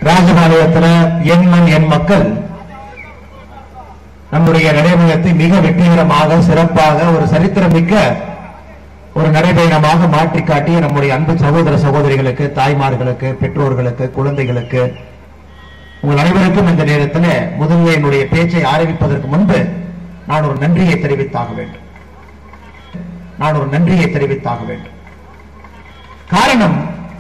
ராஜபாளையத்துல என் மண் என் மக்கள் நம்முடைய நடைபயணத்தை மிக வெற்றிகரமாக சிறப்பாக ஒரு சரித்திரமிக்க ஒரு நடைபயணமாக மாற்றி காட்டிய நம்முடைய அன்பு சகோதர சகோதரிகளுக்கு தாய்மார்களுக்கு பெற்றோர்களுக்கு குழந்தைகளுக்கு உங்கள் அனைவருக்கும் இந்த நேரத்தில் முதல்ல என்னுடைய பேச்சை ஆரம்பிப்பதற்கு முன்பு நான் ஒரு நன்றியை தெரிவித்தாக வேண்டும் நான் ஒரு நன்றியை தெரிவித்தாக வேண்டும் காரணம்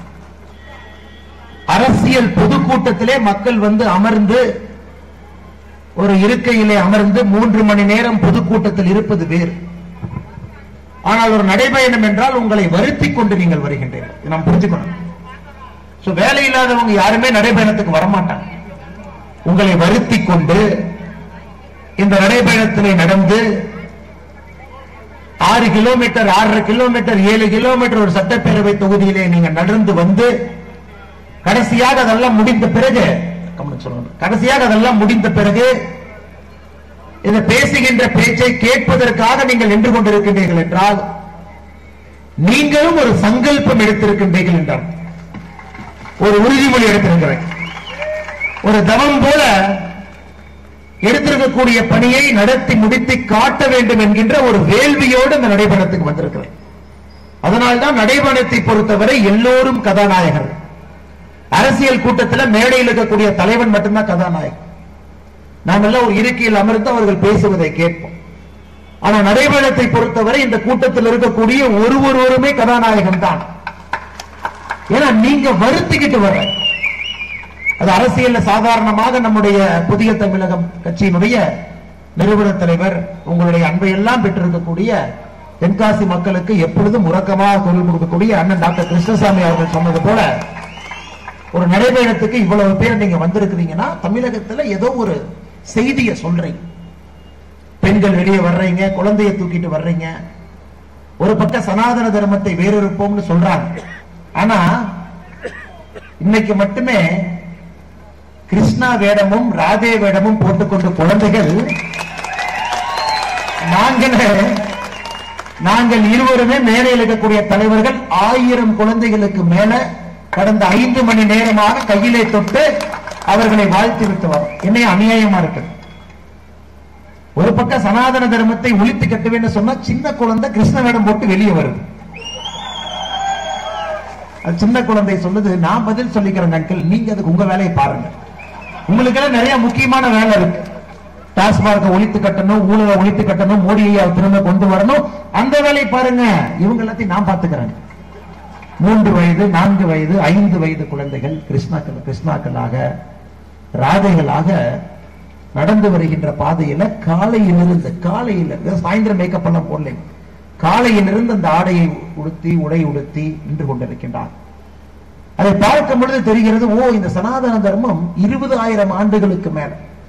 அரசியல் பொதுக்கூட்டத்திலே மக்கள் வந்து அமர்ந்து ஒரு இருக்கையிலே அமர்ந்து மூன்று மணி நேரம் பொதுக்கூட்டத்தில் இருப்பது வேறு ஆனால் ஒரு நடைபயணம் என்றால் உங்களை வருத்தி கொண்டு நீங்கள் வருகின்றீர்கள் இதை நாம் புரிஞ்சுக்கணும் சோ வேலை இல்லாதவங்க யாருமே நடைபயணத்துக்கு வரமாட்டாங்க உங்களை வருத்தி கொண்டு இந்த நடைபயணத்திலே நடந்து ஆறு கிலோமீட்டர் ஆறரை கிலோமீட்டர் ஏழு கிலோமீட்டர் ஒரு சட்டப்பேரவை தொகுதியிலே நீங்க நடந்து வந்து கடைசியாக அதெல்லாம் முடிந்த பிறகு கவனம் சொல்லணும் கடைசியாக அதெல்லாம் முடிந்த பிறகு இந்த பேசுகின்ற பேச்சை கேட்பதற்காக நீங்கள் நின்று கொண்டிருக்கின்றீர்கள் என்றால் நீங்களும் ஒரு சங்கல்பம் எடுத்திருக்கின்றீர்கள் என்றார் ஒரு உறுதிமொழி எடுத்திருக்கிறேன் ஒரு தவம் போல எடுத்திருக்கக்கூடிய பணியை நடத்தி முடித்து காட்ட வேண்டும் என்கின்ற ஒரு வேள்வியோடு இந்த நடைபயணத்துக்கு வந்திருக்கிறேன் அதனால்தான் நடைபயணத்தை பொறுத்தவரை எல்லோரும் கதாநாயகர் அரசியல் கூட்டத்தில் மேடையில் இருக்கக்கூடிய தலைவன் மட்டும்தான் கதாநாயகன் நாம் எல்லாம் ஒரு இருக்கையில் அமர்ந்து அவர்கள் பேசுவதை கேட்போம் ஆனா நடைபயணத்தை பொறுத்தவரை இந்த கூட்டத்தில் இருக்கக்கூடிய ஒரு ஒருவருமே கதாநாயகன் தான் ஏன்னா நீங்க வருத்திக்கிட்டு வர்ற அது அரசியல்ல சாதாரணமாக நம்முடைய புதிய தமிழகம் கட்சியினுடைய நிறுவன தலைவர் உங்களுடைய அன்பை எல்லாம் பெற்றிருக்கக்கூடிய தென்காசி மக்களுக்கு எப்பொழுதும் உறக்கமாக குரல் கொடுக்கக்கூடிய அண்ணன் டாக்டர் கிருஷ்ணசாமி அவர்கள் சொன்னது போல ஒரு நடைபயணத்துக்கு இவ்வளவு பேர் நீங்க வந்திருக்கிறீங்கன்னா தமிழகத்துல ஏதோ ஒரு செய்தியை சொல்றீங்க பெண்கள் வெளியே வர்றீங்க குழந்தைய தூக்கிட்டு வர்றீங்க ஒரு பக்கம் சனாதன தர்மத்தை வேறொருப்போம்னு சொல்றாங்க ஆனா இன்னைக்கு மட்டுமே கிருஷ்ணா வேடமும் ராதே வேடமும் போட்டுக்கொண்டு குழந்தைகள் நாங்கள் நாங்கள் இருவருமே மேடையில் இருக்கக்கூடிய தலைவர்கள் ஆயிரம் குழந்தைகளுக்கு மேல கடந்த ஐந்து மணி நேரமாக கையிலே தொட்டு அவர்களை வாழ்த்து விட்டு வரோம் என்ன அநியாயமா இருக்கு ஒரு பக்கம் சனாதன தர்மத்தை ஒழித்து கட்டுவேன்னு சொன்னா சின்ன குழந்தை கிருஷ்ண வேடம் போட்டு வெளியே வருது அது சின்ன குழந்தை சொல்லுது நான் பதில் சொல்லிக்கிறேன் அங்கிள் நீங்க அதுக்கு உங்க வேலையை பாருங்க உங்களுக்கு எல்லாம் நிறைய முக்கியமான வேலை இருக்கு டாஸ்மாக ஒழித்து கட்டணும் ஊழலை ஒழித்து கட்டணும் மோடி ஐயா திரும்ப கொண்டு வரணும் அந்த வேலையை பாருங்க இவங்க எல்லாத்தையும் நான் பாத்துக்கிறேன் மூன்று வயது நான்கு வயது ஐந்து வயது குழந்தைகள் கிருஷ்ணாக்கள் கிருஷ்ணாக்களாக ராதைகளாக நடந்து வருகின்ற பாதையில காலையிலிருந்து காலையில சாயந்தரம் மேக்கப் எல்லாம் போடல காலையிலிருந்து அந்த ஆடையை உடுத்தி உடை உடுத்தி நின்று கொண்டிருக்கின்றார் அதை பார்க்கும் பொழுது தெரிகிறது ஓ இந்த சனாதன தர்மம் இருபது ஆயிரம் ஆண்டுகளுக்கு மேல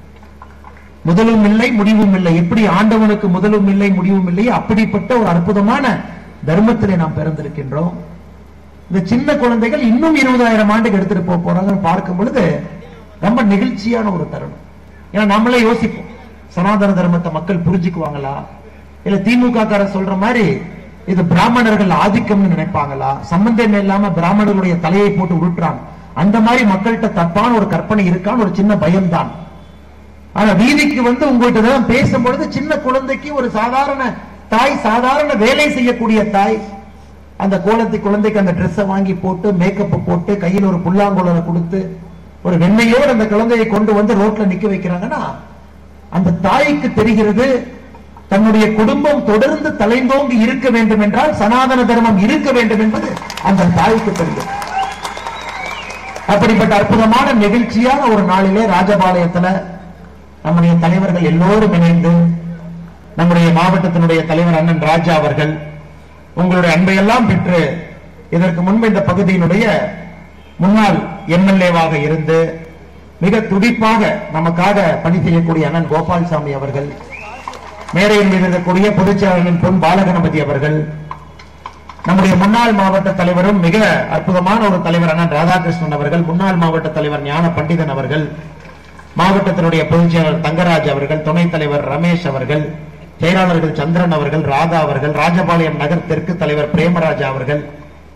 முதலும் இல்லை முடிவும் இல்லை எப்படி ஆண்டவனுக்கு முதலும் இல்லை முடிவும் இல்லை அப்படிப்பட்ட ஒரு அற்புதமான தர்மத்திலே நாம் பிறந்திருக்கின்றோம் இந்த சின்ன குழந்தைகள் இன்னும் இருபதாயிரம் ஆண்டுக்கு எடுத்துட்டு போக போறாங்கன்னு பார்க்கும் பொழுது ரொம்ப நெகிழ்ச்சியான ஒரு தருணம் ஏன்னா நம்மளே யோசிப்போம் சனாதன தர்மத்தை மக்கள் புரிஞ்சுக்குவாங்களா இல்ல திமுக காரர் சொல்ற மாதிரி இது பிராமணர்கள் ஆதிக்கம்னு நினைப்பாங்களா சம்பந்தமே இல்லாம பிராமணர்களுடைய தலையை போட்டு உருட்டுறாங்க அந்த மாதிரி மக்கள்கிட்ட தப்பான ஒரு கற்பனை இருக்கான்னு ஒரு சின்ன பயம்தான் ஆனா வீதிக்கு வந்து உங்கள்கிட்ட தான் பேசும்பொழுது சின்ன குழந்தைக்கு ஒரு சாதாரண தாய் சாதாரண வேலை செய்யக்கூடிய தாய் அந்த கோலத்தை குழந்தைக்கு அந்த ட்ரெஸ்ஸை வாங்கி போட்டு மேக்கப் போட்டு கையில் ஒரு புல்லாங்குழலை கொடுத்து ஒரு வெண்ணையோடு அந்த குழந்தையை கொண்டு வந்து ரோட்ல நிக்க வைக்கிறாங்கன்னா அந்த தாய்க்கு தெரிகிறது தன்னுடைய குடும்பம் தொடர்ந்து தலைந்தோங்கி இருக்க வேண்டும் என்றால் சனாதன தர்மம் இருக்க வேண்டும் என்பது அந்த தாய்க்கு தெரியும் அப்படிப்பட்ட அற்புதமான நெகிழ்ச்சியான ஒரு நாளிலே ராஜபாளையத்துல நம்முடைய தலைவர்கள் எல்லோரும் இணைந்து நம்முடைய மாவட்டத்தினுடைய தலைவர் அண்ணன் ராஜா அவர்கள் உங்களுடைய அன்பையெல்லாம் பெற்று இதற்கு முன்பு இந்த பகுதியினுடைய முன்னாள் எம்எல்ஏவாக இருந்து மிக துடிப்பாக நமக்காக பணி செய்யக்கூடிய அண்ணன் கோபால்சாமி அவர்கள் மேடையில் மீது இருக்கக்கூடிய பொதுச்செயலாளரின் பொன் பாலகணபதி அவர்கள் நம்முடைய முன்னாள் மாவட்ட தலைவரும் மிக அற்புதமான ஒரு தலைவர் அண்ணன் ராதாகிருஷ்ணன் அவர்கள் முன்னாள் மாவட்ட தலைவர் ஞான பண்டிதன் அவர்கள் மாவட்டத்தினுடைய பொதுச் செயலாளர் தங்கராஜ் அவர்கள் துணைத் தலைவர் ரமேஷ் அவர்கள் செயலாளர்கள் சந்திரன் அவர்கள் ராதா அவர்கள் ராஜபாளையம் நகர் தெற்கு தலைவர் பிரேமராஜா அவர்கள்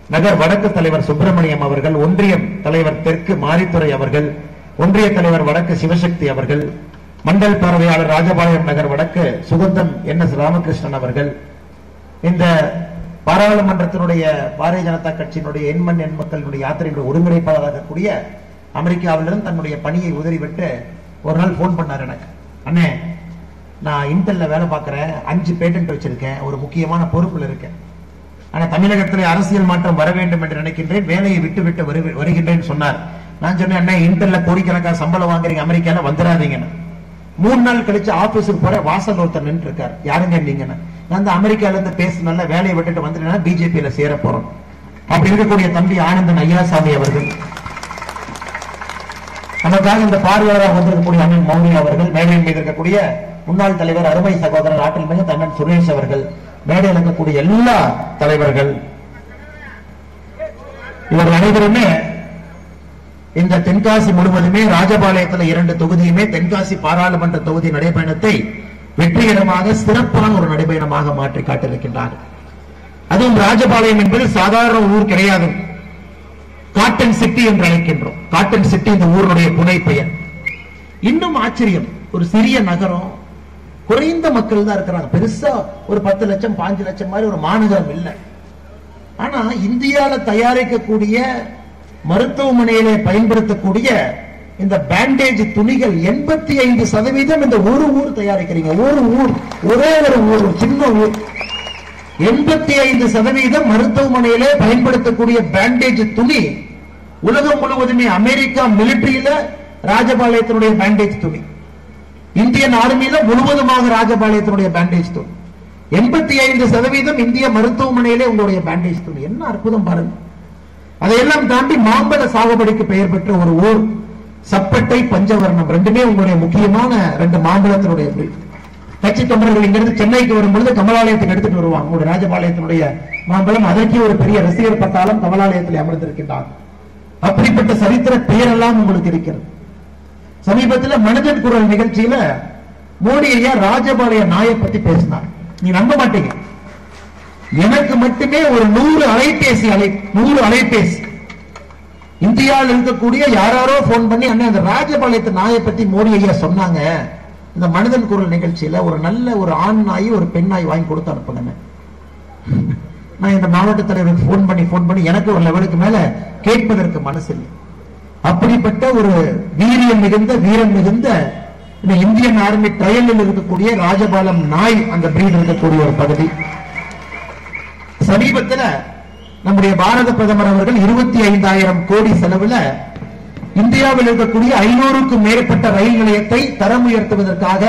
நகர் வடக்கு தலைவர் சுப்பிரமணியம் அவர்கள் ஒன்றியம் தலைவர் தெற்கு மாரித்துறை அவர்கள் ஒன்றிய தலைவர் வடக்கு சிவசக்தி அவர்கள் மண்டல் பார்வையாளர் ராஜபாளையம் நகர் வடக்கு சுகந்தம் என் எஸ் ராமகிருஷ்ணன் அவர்கள் இந்த பாராளுமன்றத்தினுடைய பாரதிய ஜனதா கட்சியினுடைய எண்மண் எண் மக்களுடைய யாத்திரையினுடைய ஒருங்கிணைப்பாளராக கூடிய அமெரிக்காவிலிருந்து தன்னுடைய பணியை உதறிவிட்டு ஒரு நாள் போன் பண்ணார் எனக்கு அண்ணே நான் இன்டெல்ல வேலை பார்க்கிறேன் அஞ்சு பேட்டன்ட் வச்சிருக்கேன் ஒரு முக்கியமான பொறுப்புல இருக்கேன் ஆனா தமிழகத்தில் அரசியல் மாற்றம் வர வேண்டும் என்று நினைக்கின்றேன் வேலையை விட்டு விட்டு வருவே- வருகின்றேன் சொன்னார் நான் சொன்னேன் அண்ணே இன்டெல்ல கோடிக்கணக்கா சம்பளம் வாங்குறீங்க அமெரிக்கால வந்துடாதீங்கன்னு மூணு நாள் கழிச்சு ஆபீஸுக்கு போற வாசல் ஒருத்தர் நின்று இருக்காரு யாருங்க நீங்கன்னு நான் இந்த அமெரிக்கால இருந்து பேசினால வேலையை விட்டுட்டு வந்துட்டேன்னா பிஜேபியில சேர போறோம் அப்படி இருக்கக்கூடிய தம்பி ஆனந்தன் ஐயாசாமி அவர்கள் நமக்காக இந்த பார்வையாளராக வந்திருக்கக்கூடிய அண்ணன் மௌனி அவர்கள் மேடையின் மீது இருக்கக்கூடிய முன்னாள் தலைவர் அருமை சகோதரர் ஆற்றல் மிகு அண்ணன் சுரேஷ் அவர்கள் மேடையில் இருக்கக்கூடிய எல்லா தலைவர்கள் இவர்கள் அனைவருமே இந்த தென்காசி முழுவதுமே ராஜபாளையத்தில் இரண்டு தொகுதியுமே தென்காசி பாராளுமன்ற தொகுதி நடைபயணத்தை வெற்றிகரமாக சிறப்பான ஒரு நடைபயணமாக மாற்றி காட்டியிருக்கின்றார்கள் அதுவும் ராஜபாளையம் என்பது சாதாரண ஊர் கிடையாது காட்டன் சிட்டி என்று அழைக்கின்றோம் காட்டன் சிட்டி இந்த ஊருடைய புனை பெயர் இன்னும் ஆச்சரியம் ஒரு சிறிய நகரம் குறைந்த மக்கள் தான் இருக்கிறாங்க பெருசா ஒரு பத்து லட்சம் பாஞ்சு லட்சம் மாதிரி ஒரு மாநகரம் இல்லை ஆனா இந்தியால தயாரிக்கக்கூடிய மருத்துவமனையிலே பயன்படுத்தக்கூடிய இந்த பேண்டேஜ் துணிகள் எண்பத்தி ஐந்து சதவீதம் இந்த ஒரு ஊர் தயாரிக்கிறீங்க ஒரு ஊர் ஒரே ஒரு ஊர் ஒரு சின்ன ஊர் எண்பத்தி ஐந்து சதவீதம் மருத்துவமனையிலே பயன்படுத்தக்கூடிய பேண்டேஜ் துணி உலகம் முழுவதுமே அமெரிக்கா மிலிட்டரியில ராஜபாளையத்தினுடைய பேண்டேஜ் துணி இந்தியன் ஆர்மியில முழுவதுமாக ராஜபாளையத்தினுடைய பேண்டேஜ் துணி எண்பத்தி ஐந்து சதவீதம் இந்திய மருத்துவமனையிலே உங்களுடைய பேண்டேஜ் துணி என்ன அற்புதம் பாருங்க அதையெல்லாம் தாண்டி மாம்பழ சாகுபடிக்கு பெயர் பெற்ற ஒரு ஊர் சப்பட்டை பஞ்சவர்ணம் ரெண்டுமே உங்களுடைய முக்கியமான ரெண்டு மாம்பழத்தினுடைய breed. கட்சி தொண்டர்கள் இங்கிருந்து சென்னைக்கு வரும்பொழுது கமலாலயத்துக்கு எடுத்துட்டு வருவாங்க உங்களுடைய ராஜபாளையத்தினுடைய மாம்பழம் அதற்கே ஒரு பெரிய ரசிகர் பட்டாளம் கமலாலயத்தில் அமர்ந்திருக்கின்றார் அப்படிப்பட்ட சரித்திர பெயரெல்லாம் உங்களுக்கு இருக்கிறது சமீபத்தில் மனிதன் குரல் நிகழ்ச்சியில மோடி ஐயா ராஜபாளைய நாயை பத்தி பேசினார் நீ நம்ப மாட்டீங்க எனக்கு மட்டுமே ஒரு நூறு அலைபேசி அலை நூறு அலைபேசி இந்தியாவில் இருக்கக்கூடிய யாராரோ போன் பண்ணி அண்ணே அந்த ராஜபாளையத்து நாயை பத்தி மோடி ஐயா சொன்னாங்க இந்த மனிதன் குரல் நிகழ்ச்சியில ஒரு நல்ல ஒரு ஆண் நாய் ஒரு பெண் நாய் வாங்கி கொடுத்து அனுப்புங்க நான் இந்த மாவட்ட தலைவருக்கு போன் பண்ணி போன் பண்ணி எனக்கு ஒரு லெவலுக்கு மேல கேட்பதற்கு மனசு இல்லை அப்படிப்பட்ட ஒரு வீரியம் மிகுந்த வீரம் மிகுந்த இந்த இந்தியன் ஆர்மி ட்ரையலில் இருக்கக்கூடிய ராஜபாலம் நாய் அந்த பிரீட் இருக்கக்கூடிய ஒரு பகுதி சமீபத்துல நம்முடைய பாரத பிரதமர் அவர்கள் இருபத்தி ஐந்தாயிரம் கோடி செலவுல இந்தியாவில் இருக்கக்கூடிய ஐநூறுக்கும் மேற்பட்ட ரயில் நிலையத்தை தரம் உயர்த்துவதற்காக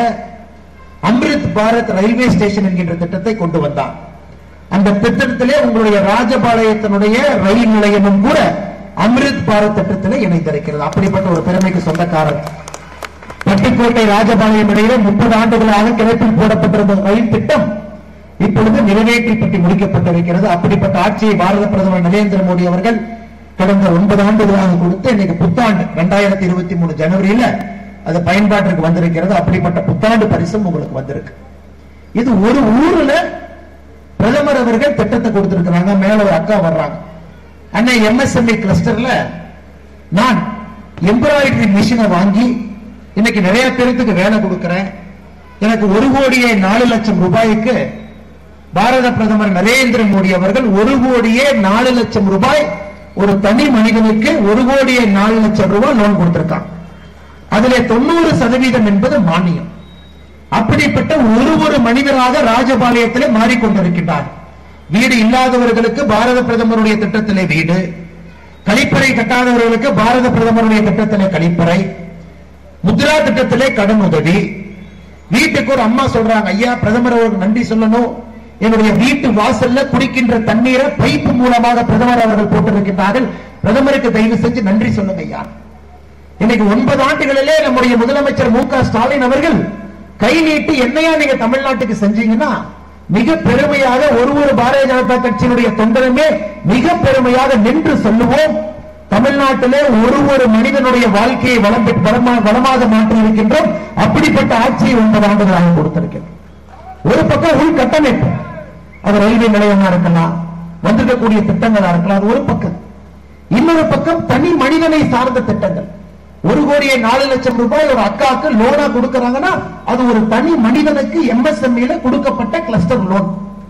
அம்ரித் பாரத் ரயில்வே ஸ்டேஷன் என்கின்ற திட்டத்தை கொண்டு வந்தார் அந்த திட்டத்திலே உங்களுடைய ராஜபாளையத்தினுடைய ரயில் நிலையமும் கூட அம்ரித் பாரத் திட்டத்திலே இணைந்திருக்கிறது அப்படிப்பட்ட ஒரு பெருமைக்கு சொந்தக்காரர் பட்டுக்கோட்டை ராஜபாளையம் இடையிலே முப்பது ஆண்டுகளாக கிழப்பில் போடப்பட்டிருந்த ரயில் திட்டம் இப்பொழுது நிறைவேற்றப்பட்டு முடிக்கப்பட்டிருக்கிறது அப்படிப்பட்ட ஆட்சியை பாரத பிரதமர் நரேந்திர மோடி அவர்கள் கடந்த ஒன்பது ஆண்டுகளாக கொடுத்து இன்னைக்கு புத்தாண்டு இரண்டாயிரத்தி இருபத்தி மூணு ஜனவரியில அது பயன்பாட்டிற்கு வந்திருக்கிறது அப்படிப்பட்ட புத்தாண்டு பரிசும் உங்களுக்கு வந்திருக்கு இது ஒரு ஊர்ல பிரதமர் அவர்கள் திட்டத்தை கொடுத்திருக்கிறாங்க மேல ஒரு அக்கா வர்றாங்க அண்ணா எம்எஸ்எம்இ கிளஸ்டர்ல நான் எம்ப்ராய்டரி மிஷினை வாங்கி இன்னைக்கு நிறைய பேருக்கு வேலை கொடுக்கிறேன் எனக்கு ஒரு கோடியே நாலு லட்சம் ரூபாய்க்கு பாரத பிரதமர் நரேந்திர மோடி அவர்கள் ஒரு கோடியே நாலு லட்சம் ரூபாய் ஒரு தனி மனிதனுக்கு ஒரு கோடியே நாலு லட்சம் ரூபாய் லோன் கொடுத்திருக்கான் அதிலே தொண்ணூறு சதவீதம் என்பது மானியம் அப்படிப்பட்ட ஒரு ஒரு மனிதராக ராஜபாளையத்திலே மாறிக்கொண்டிருக்கின்றார் வீடு இல்லாதவர்களுக்கு பாரத பிரதமருடைய திட்டத்திலே வீடு கழிப்பறை கட்டாதவர்களுக்கு பாரத பிரதமருடைய திட்டத்திலே கழிப்பறை முத்ரா திட்டத்திலே கடன் உதவி வீட்டுக்கு ஒரு அம்மா சொல்றாங்க ஐயா பிரதமர் அவருக்கு நன்றி சொல்லணும் என்னுடைய வீட்டு வாசல்ல குடிக்கின்ற தண்ணீரை பைப்பு மூலமாக பிரதமர் அவர்கள் போட்டிருக்கின்றார்கள் பிரதமருக்கு தயவு செஞ்சு நன்றி சொல்லுங்க ஐயா இன்னைக்கு ஒன்பது ஆண்டுகளிலே நம்முடைய முதலமைச்சர் மு க ஸ்டாலின் அவர்கள் கை நீட்டி என்னையா நீங்க தமிழ்நாட்டுக்கு செஞ்சீங்கன்னா மிக பெருமையாக ஒரு ஒரு பாரதிய ஜனதா கட்சியினுடைய தொண்டருமே மிக பெருமையாக நின்று சொல்லுவோம் தமிழ்நாட்டிலே ஒரு ஒரு மனிதனுடைய வாழ்க்கையை வளம் பெற்று- வளமா- வளமாக மாற்றி இருக்கின்றோம் அப்படிப்பட்ட ஆட்சியை ஒன்பது ஆண்டுகளாக கொடுத்திருக்கின்றோம் ஒரு பக்கம் உள்கட்டமைப்பு அது ரயில்வே நிலையமா இருக்கலாம் வந்திருக்கக்கூடிய திட்டங்களா இருக்கலாம் அது ஒரு பக்கம் இன்னொரு பக்கம் தனி மனிதனை சார்ந்த திட்டங்கள் ஒரு கோடியே நாலு லட்சம் ரூபாய் ஒரு அக்காவுக்கு லோனா கொடுக்கறாங்கன்னா அது ஒரு தனி மனிதனுக்கு எம்எஸ்எம்இல கொடுக்கப்பட்ட கிளஸ்டர் லோன்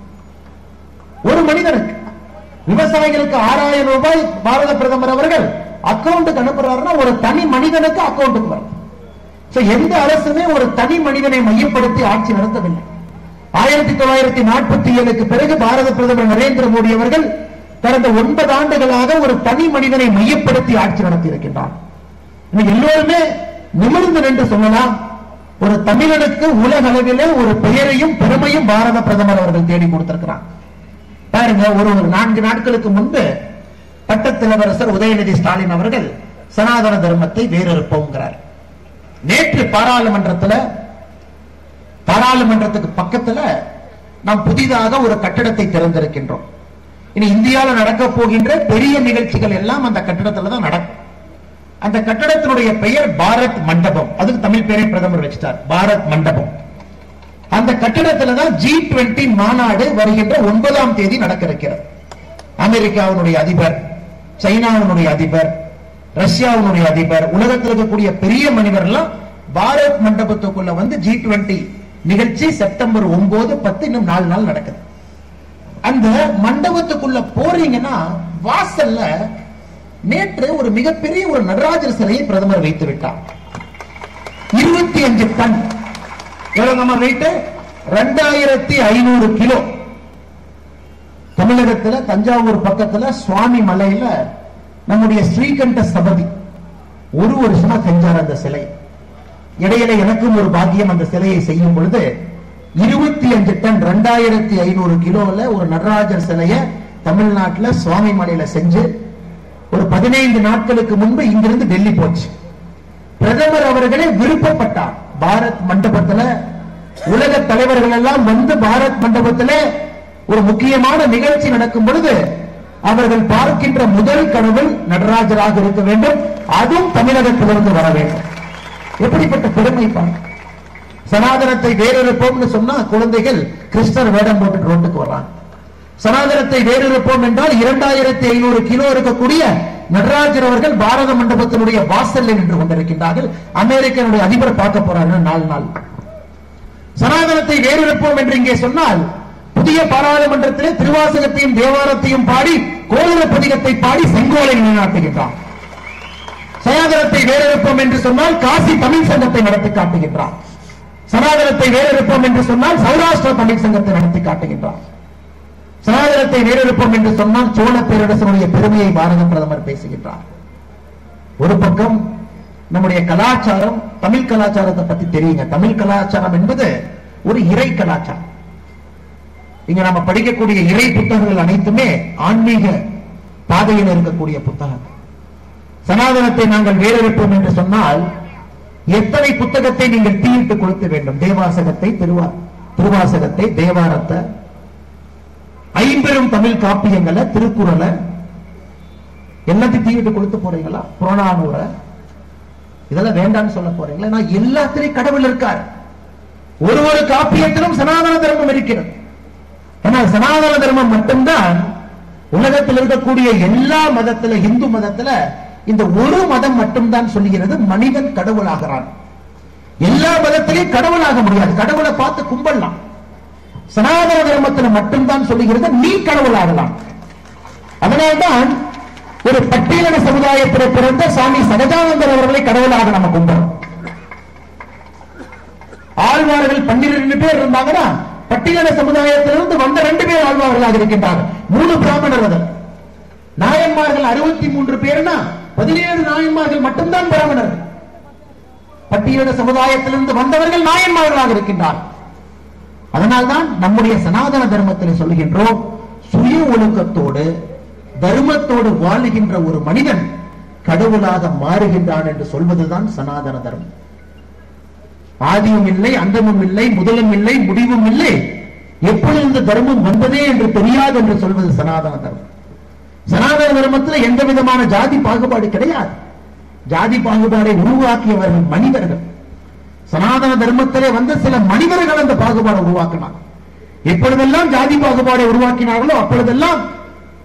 ஒரு மனிதனுக்கு விவசாயிகளுக்கு ஆறாயிரம் ரூபாய் பாரத பிரதமர் அவர்கள் அக்கவுண்ட்டுக்கு அனுப்புறாருன்னா ஒரு தனி மனிதனுக்கு அக்கவுண்ட்டுக்கு வரும் So, எந்த அரசுமே ஒரு தனி மனிதனை மையப்படுத்தி ஆட்சி நடத்தவில்லை ஆயிரத்தி தொள்ளாயிரத்தி நாற்பத்தி ஏழுக்கு பிறகு பாரத பிரதமர் நரேந்திர மோடி அவர்கள் கடந்த ஒன்பது ஆண்டுகளாக ஒரு தனி மனிதனை மையப்படுத்தி ஆட்சி நடத்தி இருக்கின்றார் இன்னைக்கு எல்லோருமே நிமிர்ந்து நின்று சொல்லலாம் ஒரு தமிழனுக்கு உலக அளவிலே ஒரு பெயரையும் பெருமையும் பாரத பிரதமர் அவர்கள் தேடி கொடுத்திருக்கிறார் பாருங்க ஒரு ஒரு நான்கு நாட்களுக்கு முன்பு பட்டத்திலவரசர் உதயநிதி ஸ்டாலின் அவர்கள் சனாதன தர்மத்தை வேறறுப்போங்கிறார் நேற்று பாராளுமன்றத்துல பாராளுமன்றத்துக்கு பக்கத்துல நாம் புதிதாக ஒரு கட்டடத்தை திறந்திருக்கின்றோம் இனி இந்தியாவில் நடக்க போகின்ற பெரிய நிகழ்ச்சிகள் எல்லாம் அந்த கட்டடத்துல தான் நடக்கும் அந்த கட்டடத்தினுடைய பெயர் பாரத் மண்டபம் அதுக்கு தமிழ் பேரை பிரதமர் வச்சிட்டார் பாரத் மண்டபம் அந்த கட்டடத்துல தான் ஜி டுவெண்டி மாநாடு வருகின்ற ஒன்பதாம் தேதி நடக்க இருக்கிறது அமெரிக்காவினுடைய அதிபர் சைனாவினுடைய அதிபர் ரஷ்யாவினுடைய அதிபர் உலகத்தில் இருக்கக்கூடிய பெரிய மனிதர்லாம் பாரத் மண்டபத்துக்குள்ள வந்து ஜி டுவெண்டி நிகழ்ச்சி செப்டம்பர் ஒன்பது பத்து இன்னும் நாலு நாள் நடக்குது அந்த மண்டபத்துக்குள்ள போறீங்கன்னா வாசல்ல நேற்று ஒரு மிகப்பெரிய ஒரு நடராஜர் சிலையை பிரதமர் வைத்து விட்டார் இருபத்தி அஞ்சு டன் எவ்வளவு நம்ம வெயிட் ரெண்டாயிரத்தி ஐநூறு கிலோ தமிழகத்துல தஞ்சாவூர் பக்கத்துல சுவாமி மலையில நம்முடைய ஸ்ரீகண்ட சபதி ஒரு வருஷமா செஞ்சார் அந்த சிலை இடையில எனக்கும் ஒரு பாக்கியம் அந்த சிலையை செய்யும் பொழுது இருபத்தி அஞ்சு டன் ரெண்டாயிரத்தி ஐநூறு கிலோல ஒரு நடராஜர் சிலைய தமிழ்நாட்டுல சுவாமி மலையில செஞ்சு ஒரு பதினைந்து நாட்களுக்கு முன்பு இங்கிருந்து டெல்லி போச்சு பிரதமர் அவர்களே விருப்பப்பட்டார் பாரத் மண்டபத்துல உலக தலைவர்கள் எல்லாம் வந்து பாரத் மண்டபத்துல ஒரு முக்கியமான நிகழ்ச்சி நடக்கும் பொழுது அவர்கள் பார்க்கின்ற முதல் கடவுள் நடராஜராக இருக்க வேண்டும் அதுவும் தமிழகத்திலிருந்து வர வேண்டும் எப்படிப்பட்ட பெருமை பாருங்க சனாதனத்தை வேறறுப்போம்னு சொன்னா குழந்தைகள் கிறிஸ்தர் வேடம் போட்டு ரோட்டுக்கு வர்றாங்க சனாதனத்தை வேறறுப்போம் என்றால் இரண்டாயிரத்தி ஐநூறு கிலோ இருக்கக்கூடிய நடராஜர் அவர்கள் பாரத மண்டபத்தினுடைய வாசல்ல நின்று கொண்டிருக்கின்றார்கள் அமெரிக்கனுடைய அதிபர் பார்க்க போறார்கள் நாலு நாள் சனாதனத்தை வேறறுப்போம் என்று இங்கே சொன்னால் புதிய பாராளுமன்றத்திலே திருவாசகத்தையும் தேவாரத்தையும் பாடி கோயில பதிகத்தை பாடி செங்கோலை நிலைநாட்டுகின்றார் சனாதனத்தை வேறறுப்போம் என்று சொன்னால் காசி தமிழ் சங்கத்தை நடத்தி காட்டுகின்றார் சனாதனத்தை வேறறுப்போம் என்று சொன்னால் சௌராஷ்டிர தமிழ் சங்கத்தை நடத்தி காட்டுகின்றார் சனாதனத்தை வேறறுப்போம் என்று சொன்னால் சோழ பேரரசனுடைய பெருமையை பாரத பிரதமர் பேசுகின்றார் ஒரு பக்கம் நம்முடைய கலாச்சாரம் தமிழ் கலாச்சாரத்தை பத்தி தெரியுங்க தமிழ் கலாச்சாரம் என்பது ஒரு இறை கலாச்சாரம் இங்க நம்ம படிக்கக்கூடிய இறை புத்தகங்கள் அனைத்துமே ஆன்மீக பாதையில் இருக்கக்கூடிய புத்தகம் சனாதனத்தை நாங்கள் வேறறுப்போம் என்று சொன்னால் எத்தனை புத்தகத்தை நீங்கள் தீயிட்டு கொடுக்க வேண்டும் தேவாசகத்தை திருவா திருவாசகத்தை தேவாரத்தை ஐம்பெரும் தமிழ் காப்பியங்களை திருக்குறளை எல்லாத்தையும் தீவிட்டு கொடுத்து போறீங்களா புறநானூரை இதெல்லாம் வேண்டாம்னு சொல்ல போறீங்களா நான் எல்லாத்திலையும் கடவுள் இருக்கார் ஒரு ஒரு காப்பியத்திலும் சனாதன தர்மம் இருக்கிறது ஆனால் சனாதன தர்மம் மட்டும்தான் உலகத்தில் இருக்கக்கூடிய எல்லா மதத்துல இந்து மதத்துல இந்த ஒரு மதம் மட்டும்தான் சொல்லுகிறது மனிதன் கடவுளாகிறான் எல்லா மதத்திலையும் கடவுளாக முடியாது கடவுளை பார்த்து கும்பிடலாம் சனாதன தர்மத்தில் மட்டும்தான் சொல்லுகிறது நீ கடவுளாகலாம் அதனால்தான் ஒரு பட்டியலின சமுதாயத்தில் பிறந்த சுவாமி சகஜானந்தர் அவர்களை கடவுளாக நம்ம கும்பிடுறோம் ஆழ்வார்கள் பன்னிரண்டு பேர் இருந்தாங்கன்னா பட்டியலின சமுதாயத்திலிருந்து வந்த ரெண்டு பேர் ஆழ்வார்களாக இருக்கின்றார்கள் மூணு பிராமணர்கள் நாயன்மார்கள் அறுபத்தி மூன்று பேர்னா பதினேழு நாயன்மார்கள் மட்டும்தான் பிராமணர்கள் பட்டியலின சமுதாயத்திலிருந்து வந்தவர்கள் நாயன்மார்களாக இருக்கின்றார்கள் அதனால்தான் நம்முடைய சனாதன தர்மத்தில் சொல்லுகின்றோம் சுய ஒழுக்கத்தோடு தர்மத்தோடு வாழுகின்ற ஒரு மனிதன் கடவுளாக மாறுகின்றான் என்று சொல்வதுதான் சனாதன தர்மம் ஆதியும் இல்லை அந்தமும் இல்லை முதலும் இல்லை முடிவும் இல்லை எப்பொழுது இந்த தர்மம் வந்ததே என்று தெரியாது என்று சொல்வது சனாதன தர்மம் சனாதன தர்மத்தில் எந்த விதமான ஜாதி பாகுபாடு கிடையாது ஜாதி பாகுபாடை உருவாக்கியவர்கள் மனிதர்கள் சனாதன தர்மத்திலே வந்த சில மனிதர்கள் அந்த பாகுபாடை உருவாக்கினார் எப்பொழுதெல்லாம் ஜாதி பாகுபாடை உருவாக்கினார்களோ அப்பொழுதெல்லாம்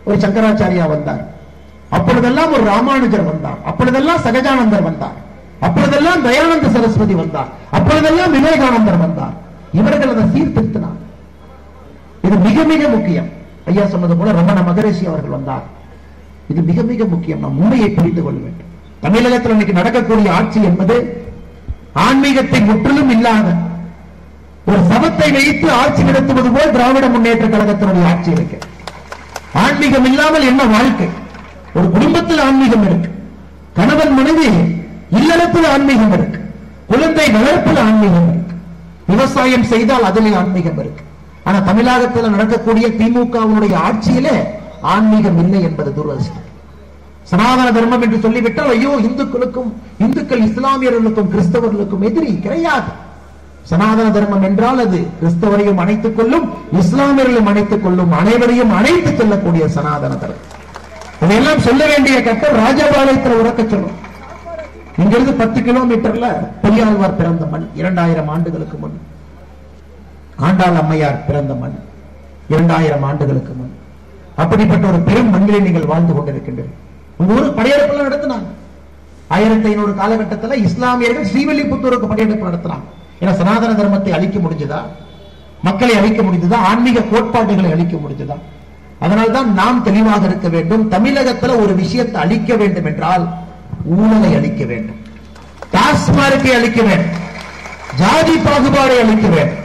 ஒரு சங்கராச்சாரியா வந்தார் அப்பொழுதெல்லாம் ஒரு ராமானுஜர் வந்தார் அப்பொழுதெல்லாம் சகஜானந்தர் வந்தார் அப்பொழுதெல்லாம் தயானந்த சரஸ்வதி வந்தார் அப்பொழுதெல்லாம் விவேகானந்தர் வந்தார் இவர்கள் அதை சீர்திருத்தினார் இது மிக மிக முக்கியம் ஐயா சொன்னது போல ரமண மகரிஷி அவர்கள் வந்தார் இது மிக மிக முக்கியம் நாம் உண்மையை புரிந்து கொள்ள வேண்டும் தமிழகத்தில் இன்னைக்கு நடக்கக்கூடிய ஆட்சி என்பது ஆன்மீகத்தை முற்றிலும் இல்லாத ஒரு சபத்தை வைத்து ஆட்சி நடத்துவது போல் திராவிட முன்னேற்ற கழகத்தினுடைய ஆட்சி இருக்கு ஆன்மீகம் இல்லாமல் என்ன வாழ்க்கை ஒரு குடும்பத்தில் ஆன்மீகம் இருக்கு கணவன் மனைவி இல்லறத்தில் ஆன்மீகம் இருக்கு குழந்தை வளர்ப்பில் ஆன்மீகம் இருக்கு விவசாயம் செய்தால் அதிலே ஆன்மீகம் இருக்கு ஆனா தமிழகத்தில் நடக்கக்கூடிய திமுகவுடைய ஆட்சியிலே ஆன்மீகம் இல்லை என்பது துரதிருஷ்டம் சனாதன தர்மம் என்று சொல்லிவிட்டால் ஐயோ இந்துக்களுக்கும் இந்துக்கள் இஸ்லாமியர்களுக்கும் கிறிஸ்தவர்களுக்கும் எதிரி கிடையாது சனாதன தர்மம் என்றால் அது கிறிஸ்தவரையும் அணைத்துக் கொள்ளும் இஸ்லாமியர்களையும் அணைத்துக் கொள்ளும் அனைவரையும் அணைத்து செல்லக்கூடிய சனாதன தர்மம் இதையெல்லாம் சொல்ல வேண்டிய கட்டம் ராஜபாளையத்தில் உறக்க சொல்லும் இங்கிருந்து பத்து கிலோமீட்டர்ல பெரியாழ்வார் பிறந்த மண் இரண்டாயிரம் ஆண்டுகளுக்கு முன் ஆண்டாள் அம்மையார் பிறந்த மண் இரண்டாயிரம் ஆண்டுகளுக்கு முன் அப்படிப்பட்ட ஒரு பெரும் மண்ணிலே நீங்கள் வாழ்ந்து கொண்டிருக்கின்றீர்கள் உங்க ஊரு படையெடுப்பு நடத்தினாங்க ஆயிரத்தி ஐநூறு காலகட்டத்தில் இஸ்லாமியர்கள் ஸ்ரீவில்லிபுத்தூருக்கு படையெடுப்பு நடத்தினாங்க ஏன்னா சனாதன தர்மத்தை அழிக்க முடிஞ்சதா மக்களை அழிக்க முடிந்ததா ஆன்மீக கோட்பாடுகளை அழிக்க முடிஞ்சதா அதனால்தான் நாம் தெளிவாக இருக்க வேண்டும் தமிழகத்துல ஒரு விஷயத்தை அழிக்க வேண்டும் என்றால் ஊழலை அழிக்க வேண்டும் டாஸ்மார்க்கை அழிக்க வேண்டும் ஜாதி பாகுபாடை அழிக்க வேண்டும்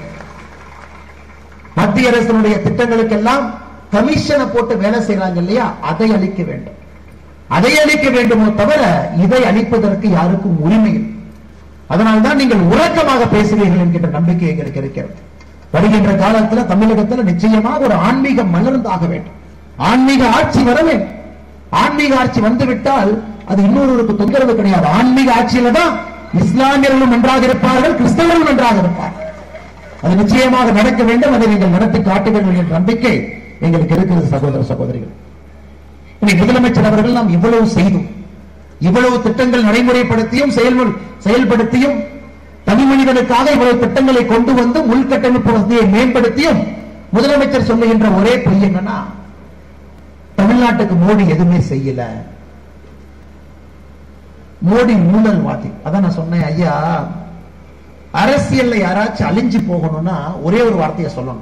மத்திய அரசினுடைய திட்டங்களுக்கெல்லாம் கமிஷனை போட்டு வேலை செய்யறாங்க இல்லையா அதை அழிக்க வேண்டும் அதை அழிக்க வேண்டுமோ தவிர இதை அழிப்பதற்கு யாருக்கும் உரிமை இல்லை அதனால்தான் நீங்கள் உறக்கமாக பேசுவீர்கள் என்கின்ற நம்பிக்கை எங்களுக்கு இருக்கிறது வருகின்ற காலத்துல தமிழகத்துல நிச்சயமாக ஒரு ஆன்மீகம் மலர்ந்தாக வேண்டும் ஆன்மீக ஆட்சி வர வேண்டும் ஆன்மீக ஆட்சி வந்துவிட்டால் அது இன்னொருவருக்கு தொந்தரவு கிடையாது ஆன்மீக ஆட்சியில தான் இஸ்லாமியர்களும் நன்றாக இருப்பார்கள் கிறிஸ்தவர்களும் நன்றாக இருப்பார்கள் அது நிச்சயமாக நடக்க வேண்டும் அதை நீங்கள் நடத்தி காட்டுவீர்கள் என்ற நம்பிக்கை எங்களுக்கு இருக்கிறது சகோதர சகோதரிகள் இனி முதலமைச்சர் அவர்கள் நாம் இவ்வளவு செய்தோம் இவ்வளவு திட்டங்கள் நடைமுறைப்படுத்தியும் செயல்முறை செயல்படுத்தியும் தனி மனிதனுக்காக இவ்வளவு திட்டங்களை கொண்டு வந்து உள்கட்டமைப்பு வசதியை மேம்படுத்தியும் முதலமைச்சர் சொல்லுகின்ற ஒரே பொய் என்னன்னா தமிழ்நாட்டுக்கு மோடி எதுவுமே செய்யல மோடி ஊழல்வாதி அதான் நான் சொன்னேன் ஐயா அரசியல்ல யாராச்சும் அழிஞ்சு போகணும்னா ஒரே ஒரு வார்த்தையை சொல்லணும்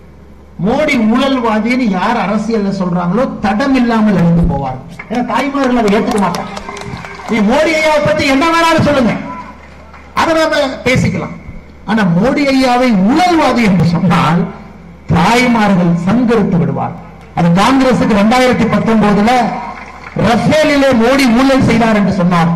மோடி ஊழல்வாதின்னு யார் அரசியல்ல சொல்றாங்களோ தடம் இல்லாமல் எழுந்து போவார் ஏன்னா தாய்மார்கள் அதை ஏத்துக்க மாட்டாங்க நீ மோடி ஐயாவை பத்தி என்ன வேணாலும் சொல்லுங்க அதை நாம பேசிக்கலாம் ஆனா மோடி ஐயாவை ஊழல்வாதி என்று சொன்னால் தாய்மார்கள் சங்கரித்து விடுவார் அது காங்கிரசுக்கு இரண்டாயிரத்தி பத்தொன்பதுல ரஃபேலிலே மோடி ஊழல் செய்தார் என்று சொன்னார்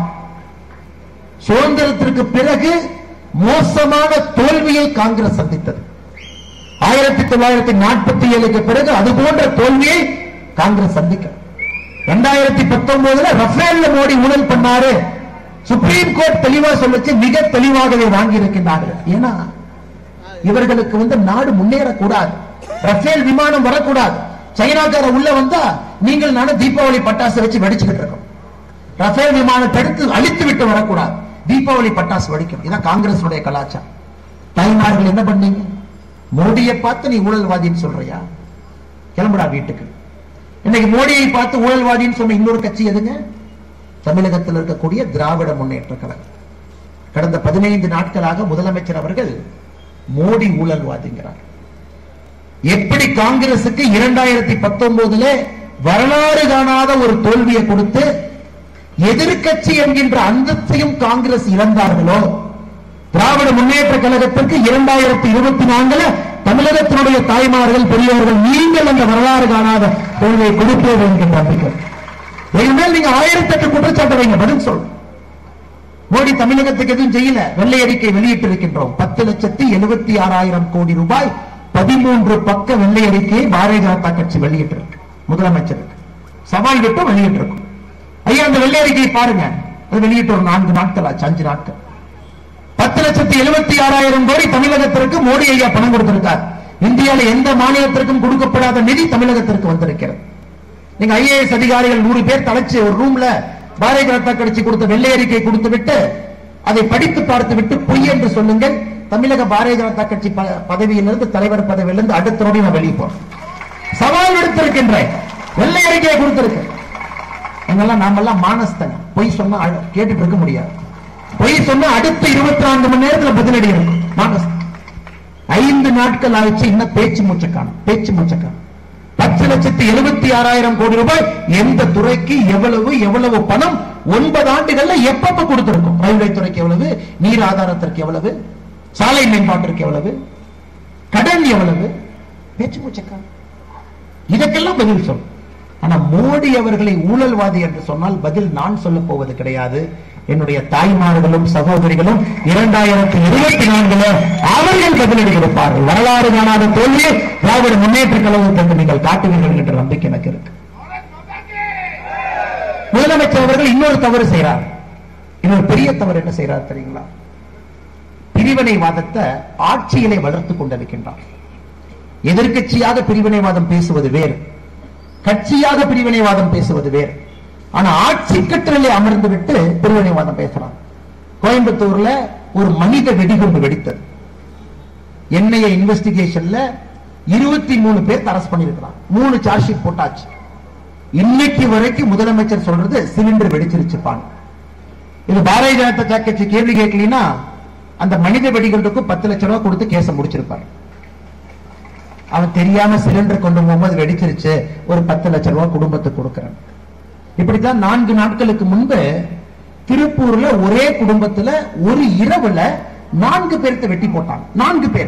சுதந்திரத்திற்கு பிறகு மோசமான தோல்வியை காங்கிரஸ் சந்தித்தது ஆயிரத்தி தொள்ளாயிரத்தி நாற்பத்தி ஏழுக்கு பிறகு அது போன்ற தோல்வியை காங்கிரஸ் சந்திக்க இரண்டாயிரத்தி பத்தொன்பதுல ரஃபேல்ல மோடி ஊழல் பண்ணாரு சுப்ரீம் கோர்ட் தெளிவா சொல்லுச்சு மிக தெளிவாகவே வாங்கி இருக்கின்றார்கள் ஏன்னா இவர்களுக்கு வந்து நாடு முன்னேறக்கூடாது ரஃபேல் விமானம் வரக்கூடாது சைனாக்கார உள்ள வந்தா நீங்கள் நானும் தீபாவளி பட்டாசு வச்சு வெடிச்சுக்கிட்டு இருக்கோம் ரஃபேல் விமானத்தை எடுத்து அழித்து விட்டு வரக்கூடாது தீபாவளி பட்டாசு வெடிக்கணும் இதான் காங்கிரஸ் கலாச்சாரம் தாய்மார்கள் என்ன பண்ணீங்க மோடியை பார்த்து நீ ஊழல்வாதின்னு சொல்றியா கிளம்புடா வீட்டுக்கு இன்னைக்கு மோடியை பார்த்து ஊழல்வாதின்னு சொன்ன இன்னொரு கட்சி எதுங்க தமிழகத்தில் இருக்கக்கூடிய திராவிட முன்னேற்ற கழகம் கடந்த பதினைந்து நாட்களாக முதலமைச்சர் அவர்கள் மோடி ஊழல்வாதிங்கிறார் எப்படி காங்கிரசுக்கு இரண்டாயிரத்தி பத்தொன்பதுல வரலாறு காணாத ஒரு தோல்வியை கொடுத்து எதிர்க்கட்சி என்கின்ற அந்தத்தையும் காங்கிரஸ் இழந்தார்களோ திராவிட முன்னேற்ற கழகத்திற்கு இரண்டாயிரத்தி இருபத்தி நான்குல தமிழகத்தினுடைய தாய்மார்கள் பெரியவர்கள் நீங்கள் அந்த வரலாறு காணாத தோல்வியை கொடுப்பீர்கள் என்கின்ற நம்பிக்கை இனிமேல் நீங்க ஆயிரத்தி எட்டு குற்றச்சாட்டு வைங்க பதில் சொல் மோடி தமிழகத்துக்கு எதுவும் செய்யல வெள்ளை அறிக்கை வெளியிட்டு இருக்கின்றோம் பத்து லட்சத்தி எழுபத்தி ஆறாயிரம் கோடி ரூபாய் பதிமூன்று பக்க வெள்ளை அறிக்கையை பாரதிய ஜனதா கட்சி வெளியிட்டிருக்கு முதலமைச்சருக்கு சவால் விட்டு வெளியிட்டிருக்கும் ஐயா அந்த வெள்ளை அறிக்கையை பாருங்க அது வெளியிட்டு ஒரு நான்கு நாட்கள் ஆச்சு அஞ்சு நாட்கள் பத்து லட்சத்தி எழுபத்தி ஆறாயிரம் கோடி தமிழகத்திற்கு மோடி ஐயா பணம் கொடுத்திருக்கார் இந்தியாவில் எந்த மாநிலத்திற்கும் கொடுக்கப்படாத நிதி தமிழகத்திற்கு வந்திருக்கிறது நீங்க ஐஏஎஸ் அதிகாரிகள் நூறு பேர் தலைச்சு ஒரு ரூம்ல பாரதிய ஜனதா கட்சி கொடுத்த வெள்ளை அறிக்கை கொடுத்து விட்டு அதை படித்து பார்த்து விட்டு பொய் என்று சொல்லுங்கள் தமிழக பாரதிய ஜனதா கட்சி ப- பதவியிலிருந்து தலைவர் பதவியிலிருந்து அடுத்த நொடி நான் வெளியே போறேன் சவால் விடுத்திருக்கின்றேன் வெள்ளை அறிக்கையை கொடுத்திருக்கு எங்கெல்லாம் நாமெல்லாம் மானஸ்தன் பொய் சொன்னா அழ- கேட்டுட்டு இருக்க முடியாது பொய் சொன்னா அடுத்த இருபத்தி நான்கு மணி நேரத்துல பதிலடி இருக்கும் மானஸ்தன் ஐந்து நாட்கள் ஆயிடுச்சு இன்னும் பேச்சு மூச்சை காணும் பேச்சு மூச்சை காணும் பத்து லட்சத்தி எழுபத்தி ஆறாயிரம் கோடி ரூபாய் எந்த துறைக்கு எவ்வளவு எவ்வளவு பணம் ஒன்பது ஆண்டுகள்ல எப்பப்ப கொடுத்திருக்கும் ரயில்வே துறைக்கு எவ்வளவு நீர் ஆதாரத்திற்கு எவ்வளவு சாலை மேம்பாட்டிற்கு எவ்வளவு கடன் எவ்வளவு பேச்சு மூச்சை காணும் இதற்கெல்லாம் பதில் சொல் ஆனா மோடி அவர்களை ஊழல்வாதி என்று சொன்னால் பதில் நான் சொல்ல போவது கிடையாது என்னுடைய தாய்மார்களும் சகோதரிகளும் இரண்டாயிரத்தி இருபத்தி நான்குல அவர்கள் பதிலடி கொடுப்பார்கள் வரலாறு காணாத தோல்வியை திராவிட முன்னேற்ற கழகத்திற்கு நீங்கள் காட்டுவீர்கள் என்ற நம்பிக்கை எனக்கு இருக்கு முதலமைச்சர் அவர்கள் இன்னொரு தவறு செய்கிறார் இன்னொரு பெரிய தவறு என்ன செய்கிறார் தெரியுங்களா பிரிவினைவாதத்தை ஆட்சியிலே வளர்த்துக் கொண்டிருக்கின்றார் எதிர்க்கட்சியாக பிரிவினைவாதம் பேசுவது வேறு கட்சியாக பிரிவினைவாதம் பேசுவது வேறு ஆனா ஆட்சி கட்டளை அமர்ந்து விட்டு பிரிவினைவாதம் பேசுறாங்க கோயம்புத்தூர்ல ஒரு மனித வெடிகுண்டு வெடித்தது என்ஐஏ இன்வெஸ்டிகேஷன்ல இருபத்தி மூணு பேர் அரஸ்ட் பண்ணிருக்கிறாங்க மூணு சார்ஜ் ஷீட் போட்டாச்சு இன்னைக்கு வரைக்கும் முதலமைச்சர் சொல்றது சிலிண்டர் வெடிச்சிருச்சுப்பாங்க இது பாரதிய ஜனதா கட்சி கேள்வி கேட்கலனா அந்த மனித வெடிகுண்டுக்கு பத்து லட்சம் ரூபாய் கொடுத்து கேஸ முடிச்சிருப்பாரு அவன் தெரியாம சிலிண்டர் கொண்டு போகும்போது வெடிச்சிருச்சு ஒரு பத்து லட்சம் ரூபாய் குடும்பத்துக்கு கொடுக்கறேன் இப்படித்தான் நான்கு நாட்களுக்கு முன்பு திருப்பூர்ல ஒரே குடும்பத்துல ஒரு இரவுல நான்கு பேர்த்த வெட்டி போட்டாங்க நான்கு பேர்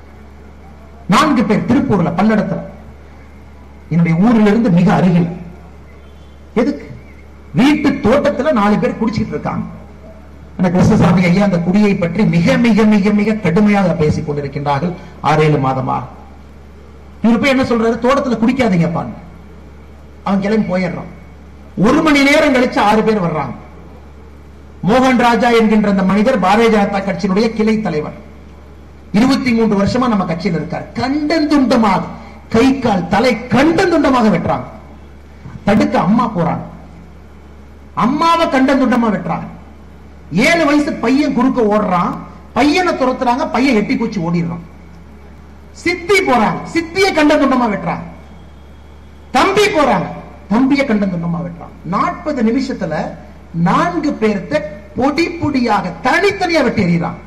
நான்கு பேர் திருப்பூர்ல பல்லடத்துல என்னுடைய ஊரிலிருந்து இருந்து மிக அருகில் எதுக்கு வீட்டு தோட்டத்துல நாலு பேர் குடிச்சிட்டு இருக்காங்க ஆனா கிருஷ்ணசாமி ஐயா அந்த குடியை பற்றி மிக மிக மிக மிக கடுமையாக பேசிக் கொண்டிருக்கின்றார்கள் ஆறு ஏழு மாதமாக இவர் போய் என்ன சொல்றாரு தோட்டத்துல குடிக்காதீங்கப்பான்னு அவன் கிளம்பி போயிடுறான் ஒரு மணி நேரம் கழிச்சு ஆறு பேர் வர்றாங்க மோகன் ராஜா என்கின்ற அந்த மனிதர் பாரதிய ஜனதா கட்சியினுடைய கிளை தலைவர் இருபத்தி மூன்று வருஷமா நம்ம கட்சியில் இருக்கார் கண்டந்துண்டமாக கை கால் தலை கண்டந்துண்டமாக வெட்டுறாங்க தடுக்க அம்மா போறாங்க அம்மாவை கண்டந்துண்டமா வெட்டுறாங்க ஏழு வயசு பையன் குறுக்க ஓடுறான் பையனை துரத்துறாங்க பையன் எட்டி குச்சி ஓடிடுறான் சித்தி போறாங்க சித்தியை கண்டந்துண்டமா வெட்டுறாங்க தம்பி போறாங்க தம்பியை கண்டந்துண்டமா வெட்டுறாங்க நாற்பது நிமிஷத்துல நான்கு பேர்த்த பொடி பொடியாக தனித்தனியா வெட்டி எறிகிறான்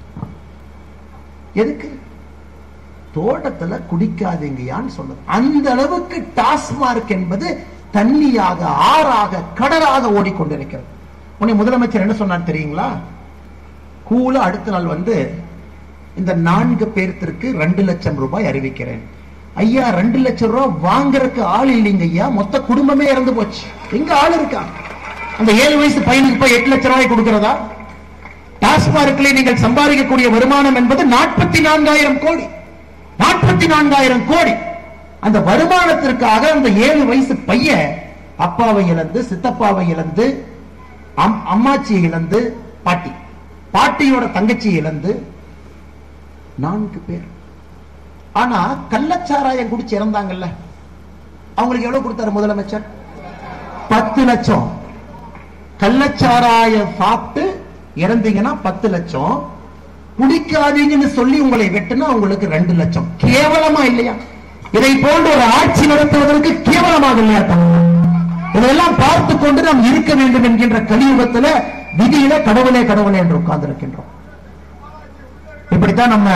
எதுக்கு தோட்டத்துல குடிக்காதீங்கயான்னு சொல்லுது அந்த அளவுக்கு டாஸ்மார்க் என்பது தண்ணியாக ஆறாக கடலாக ஓடிக்கொண்டிருக்கிறது உன்னை முதலமைச்சர் என்ன சொன்னார் தெரியுங்களா கூல அடுத்த நாள் வந்து இந்த நான்கு பேர்த்திற்கு ரெண்டு லட்சம் ரூபாய் அறிவிக்கிறேன் ஐயா ரெண்டு லட்சம் ரூபாய் வாங்குறதுக்கு ஆள் இல்லைங்க ஐயா மொத்த குடும்பமே இறந்து போச்சு எங்க ஆள் இருக்கா அந்த ஏழு வயசு பையனுக்கு போய் எட்டு லட்சம் ரூபாய் கொடுக்கிறதா டாஸ்மார்க்ல நீங்கள் சம்பாதிக்கக்கூடிய வருமானம் என்பது நாற்பத்தி நான்காயிரம் கோடி நாற்பத்தி நான்காயிரம் கோடி அந்த வருமானத்திற்காக அந்த ஏழு வயசு பையன் அப்பாவை இழந்து சித்தப்பாவை இழந்து அம்- அம்மாச்சியை இழந்து பாட்டி பாட்டியோட தங்கச்சியை இழந்து நான்கு பேர் ஆனா கள்ளச்சாராயம் குடிச்சு இறந்தாங்கல்ல அவங்களுக்கு எவ்வளவு கொடுத்தாரு முதலமைச்சர் பத்து லட்சம் கள்ளச்சாராயம் சாப்பிட்டு இறந்தீங்கன்னா பத்து லட்சம் குடிக்காதீங்கன்னு சொல்லி உங்களை வெட்டுனா உங்களுக்கு ரெண்டு லட்சம் கேவலமா இல்லையா இதை போன்ற ஒரு ஆட்சி நடத்துவதற்கு கேவலமாக இல்லையா தமிழகம்? இதையெல்லாம் பார்த்து கொண்டு நாம் இருக்க வேண்டும் என்கின்ற கலியுகத்துல விதியில கடவுளே கடவுளே என்று உட்கார்ந்து இருக்கின்றோம் இப்படித்தான் நம்ம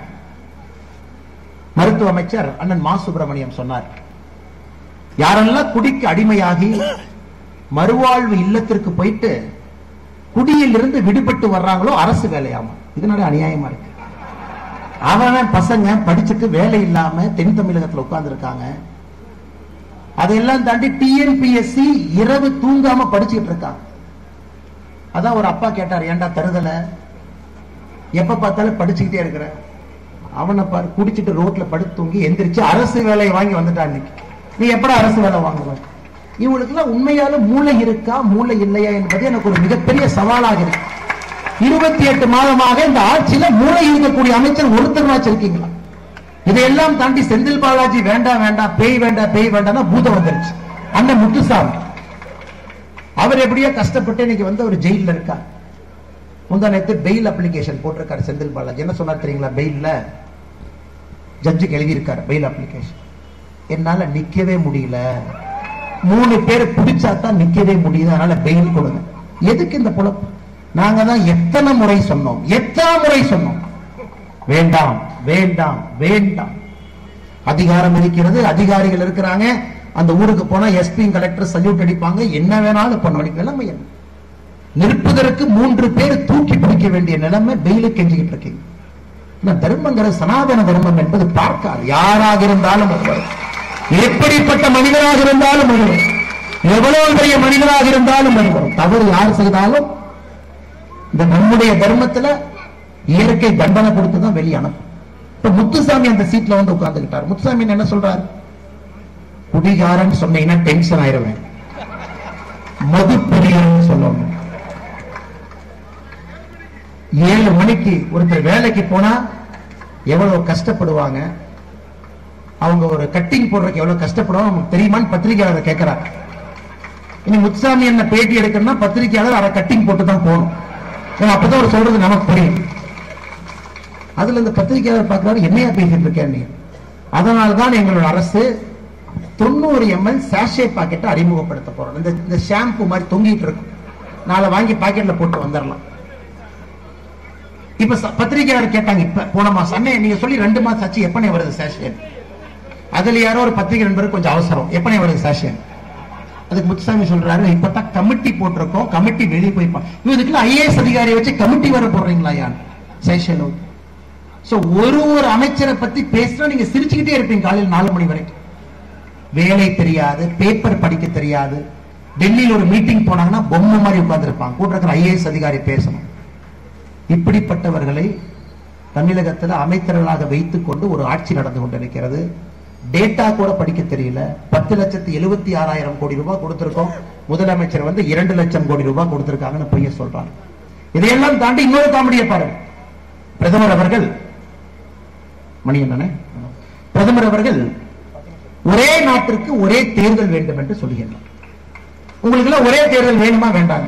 மருத்துவ அமைச்சர் அண்ணன் மா சுப்பிரமணியம் சொன்னார் யாரெல்லாம் குடிக்கு அடிமையாகி மறுவாழ்வு இல்லத்திற்கு போயிட்டு குடியிலிருந்து விடுபட்டு வர்றாங்களோ அரசு வேலையாமா இதனால அநியாயமா இருக்கு அவன் பசங்க படிச்சுட்டு வேலை இல்லாம தென் தமிழகத்துல உட்கார்ந்து இருக்காங்க அதையெல்லாம் தாண்டி டிஎன்பிஎஸ்சி இரவு தூங்காம படிச்சுட்டு இருக்காங்க அதான் ஒரு அப்பா கேட்டார் ஏன்டா தருதல எப்ப பார்த்தாலும் படிச்சுக்கிட்டே இருக்கிற அவனை பாரு குடிச்சிட்டு ரோட்ல படுத்து தூங்கி எந்திரிச்சு அரசு வேலையை வாங்கி வந்துட்டான் இன்னைக்கு நீ எப்படா அரசு வேலை வாங்குவ இவங்களுக்கு எல்லாம் உண்மையால மூளை இருக்கா மூளை இல்லையா என்பது எனக்கு ஒரு மிகப்பெரிய சவாலாக இருக்கு இருபத்தி எட்டு மாதமாக இந்த ஆட்சியில மூளை இருக்கக்கூடிய அமைச்சர் ஒருத்தர் இருக்கீங்களா இதையெல்லாம் தாண்டி செந்தில் பாலாஜி வேண்டாம் வேண்டாம் பேய் வேண்டாம் பேய் வேண்டாம்னா பூதம் வந்துருச்சு அண்ணன் முத்துசாமி அவர் எப்படியோ கஷ்டப்பட்டு இன்னைக்கு வந்து ஒரு ஜெயில்ல இருக்கார் முந்தா நேத்து பெயில் அப்ளிகேஷன் போட்டிருக்காரு செந்தில் பாலாஜி என்ன சொன்னார் தெரியுங்களா பெயில்ல ஜட்ஜுக்கு எழுதியிருக்காரு பெயில் அப்ளிகேஷன் என்னால நிக்கவே முடியல மூணு பேர் பிடிச்சா தான் நிக்கவே முடியுது அதனால பெயில் கொடுங்க எதுக்கு இந்த பொழப்பு நாங்க தான் எத்தனை முறை சொன்னோம் எத்தனை முறை சொன்னோம் வேண்டாம் வேண்டாம் வேண்டாம் அதிகாரம் இருக்கிறது அதிகாரிகள் இருக்கிறாங்க அந்த ஊருக்கு போனா எஸ்பி கலெக்டர் சல்யூட் அடிப்பாங்க என்ன வேணாலும் பண்ண நிலைமை என்ன நிற்பதற்கு மூன்று பேர் தூக்கி பிடிக்க வேண்டிய நிலைமை பெயிலு கெஞ்சிக்கிட்டு இருக்கீங்க ஆனா தர்மங்கிறது சனாதன தர்மம் என்பது பார்க்காது யாராக இருந்தாலும் ஒருவர் எப்படிப்பட்ட மனிதராக இருந்தாலும் ஒருவர் எவ்வளவு பெரிய மனிதராக இருந்தாலும் ஒருவர் தவறு யார் செய்தாலும் இந்த நம்முடைய தர்மத்துல இயற்கை தண்டனை கொடுத்து தான் வெளியே அனுப்பும் இப்ப முத்துசாமி அந்த சீட்ல வந்து உட்கார்ந்துகிட்டார் முத்துசாமி என்ன சொல்றாரு குடிகாரன் சொன்னீங்கன்னா டென்ஷன் ஆயிருவேன் மது பிரியன் சொல்லணும் ஏழு மணிக்கு ஒருத்தர் வேலைக்கு போனா எவ்வளவு கஷ்டப்படுவாங்க அவங்க ஒரு கட்டிங் போடுறதுக்கு எவ்வளவு கஷ்டப்படுவாங்க நமக்கு தெரியுமான்னு பத்திரிகையாளர் கேட்கிறார் இனி முத்துசாமி என்ன பேட்டி எடுக்கணும்னா பத்திரிகையாளர் அரை கட்டிங் போட்டு தான் போகணும் ஏன்னா அப்பதான் அவர் சொல்றது நமக்கு புரியும் அதுல இந்த பத்திரிகையாளர் பார்க்கிறாரு என்னையா பேசிட்டு இருக்கேன் நீ அதனால்தான் எங்களோட அரசு தொண்ணூறு எம்எல் சாஷே பாக்கெட்டை அறிமுகப்படுத்த போறோம் இந்த இந்த ஷாம்பு மாதிரி தொங்கிட்டு இருக்கும் நாளை வாங்கி பாக்கெட்ல போட்டு வந்துடலாம் இப்ப ச- பத்திரிகையாளர் கேட்டாங்க இப்ப போன மாசம் அண்ணே நீங்க சொல்லி ரெண்டு மாசம் ஆச்சு எப்பனே வருது சாஷே அதுல யாரோ ஒரு பத்திரிகை நண்பருக்கு கொஞ்சம் அவசரம் எப்பனே வருது சாஷே அதுக்கு முத்துசாமி சொல்றாரு இப்பதான் கமிட்டி போட்டிருக்கோம் கமிட்டி வெளியே போய் பா- இதுக்குள்ள ஐஏஎஸ் அதிகாரியை வச்சு கமிட்டி வர போடுறீங்களா யான் சேஷனோ சோ ஒரு ஒரு அமைச்சரை பத்தி பேசினா நீங்க சிரிச்சுக்கிட்டே இருப்பீங்க காலையில் நாலு மணி வரைக்கும் வேலை தெரியாது பேப்பர் படிக்க தெரியாது டெல்லியில் ஒரு மீட்டிங் போனாங்கன்னா பொம்மை மாதிரி உட்கார்ந்திருப்பாங்க கூட இருக்கிற ஐஏஎஸ் அதிகாரி பேசணும் இப்படிப்பட்டவர்களை தமிழகத்தில் அமைச்சர்களாக வைத்துக் கொண்டு ஒரு ஆட்சி நடந்து கொண்டிருக்கிறது டேட்டா கூட படிக்க தெரியல பத்து லட்சத்து எழுபத்தி ஆறாயிரம் கோடி ரூபாய் கொடுத்திருக்கோம் முதலமைச்சர் வந்து இரண்டு லட்சம் கோடி ரூபாய் கொடுத்திருக்காங்கன்னு பொய்ய சொல்றாங்க இதையெல்லாம் தாண்டி இன்னொரு காமெடியை பாருங்க பிரதமர் அவர்கள் மணி என்னன்னு பிரதமர் அவர்கள் ஒரே நாட்டிற்கு ஒரே தேர்தல் வேண்டும் என்று சொல்லுகின்றார் உங்களுக்கு எல்லாம் ஒரே தேர்தல் வேணுமா வேண்டாங்க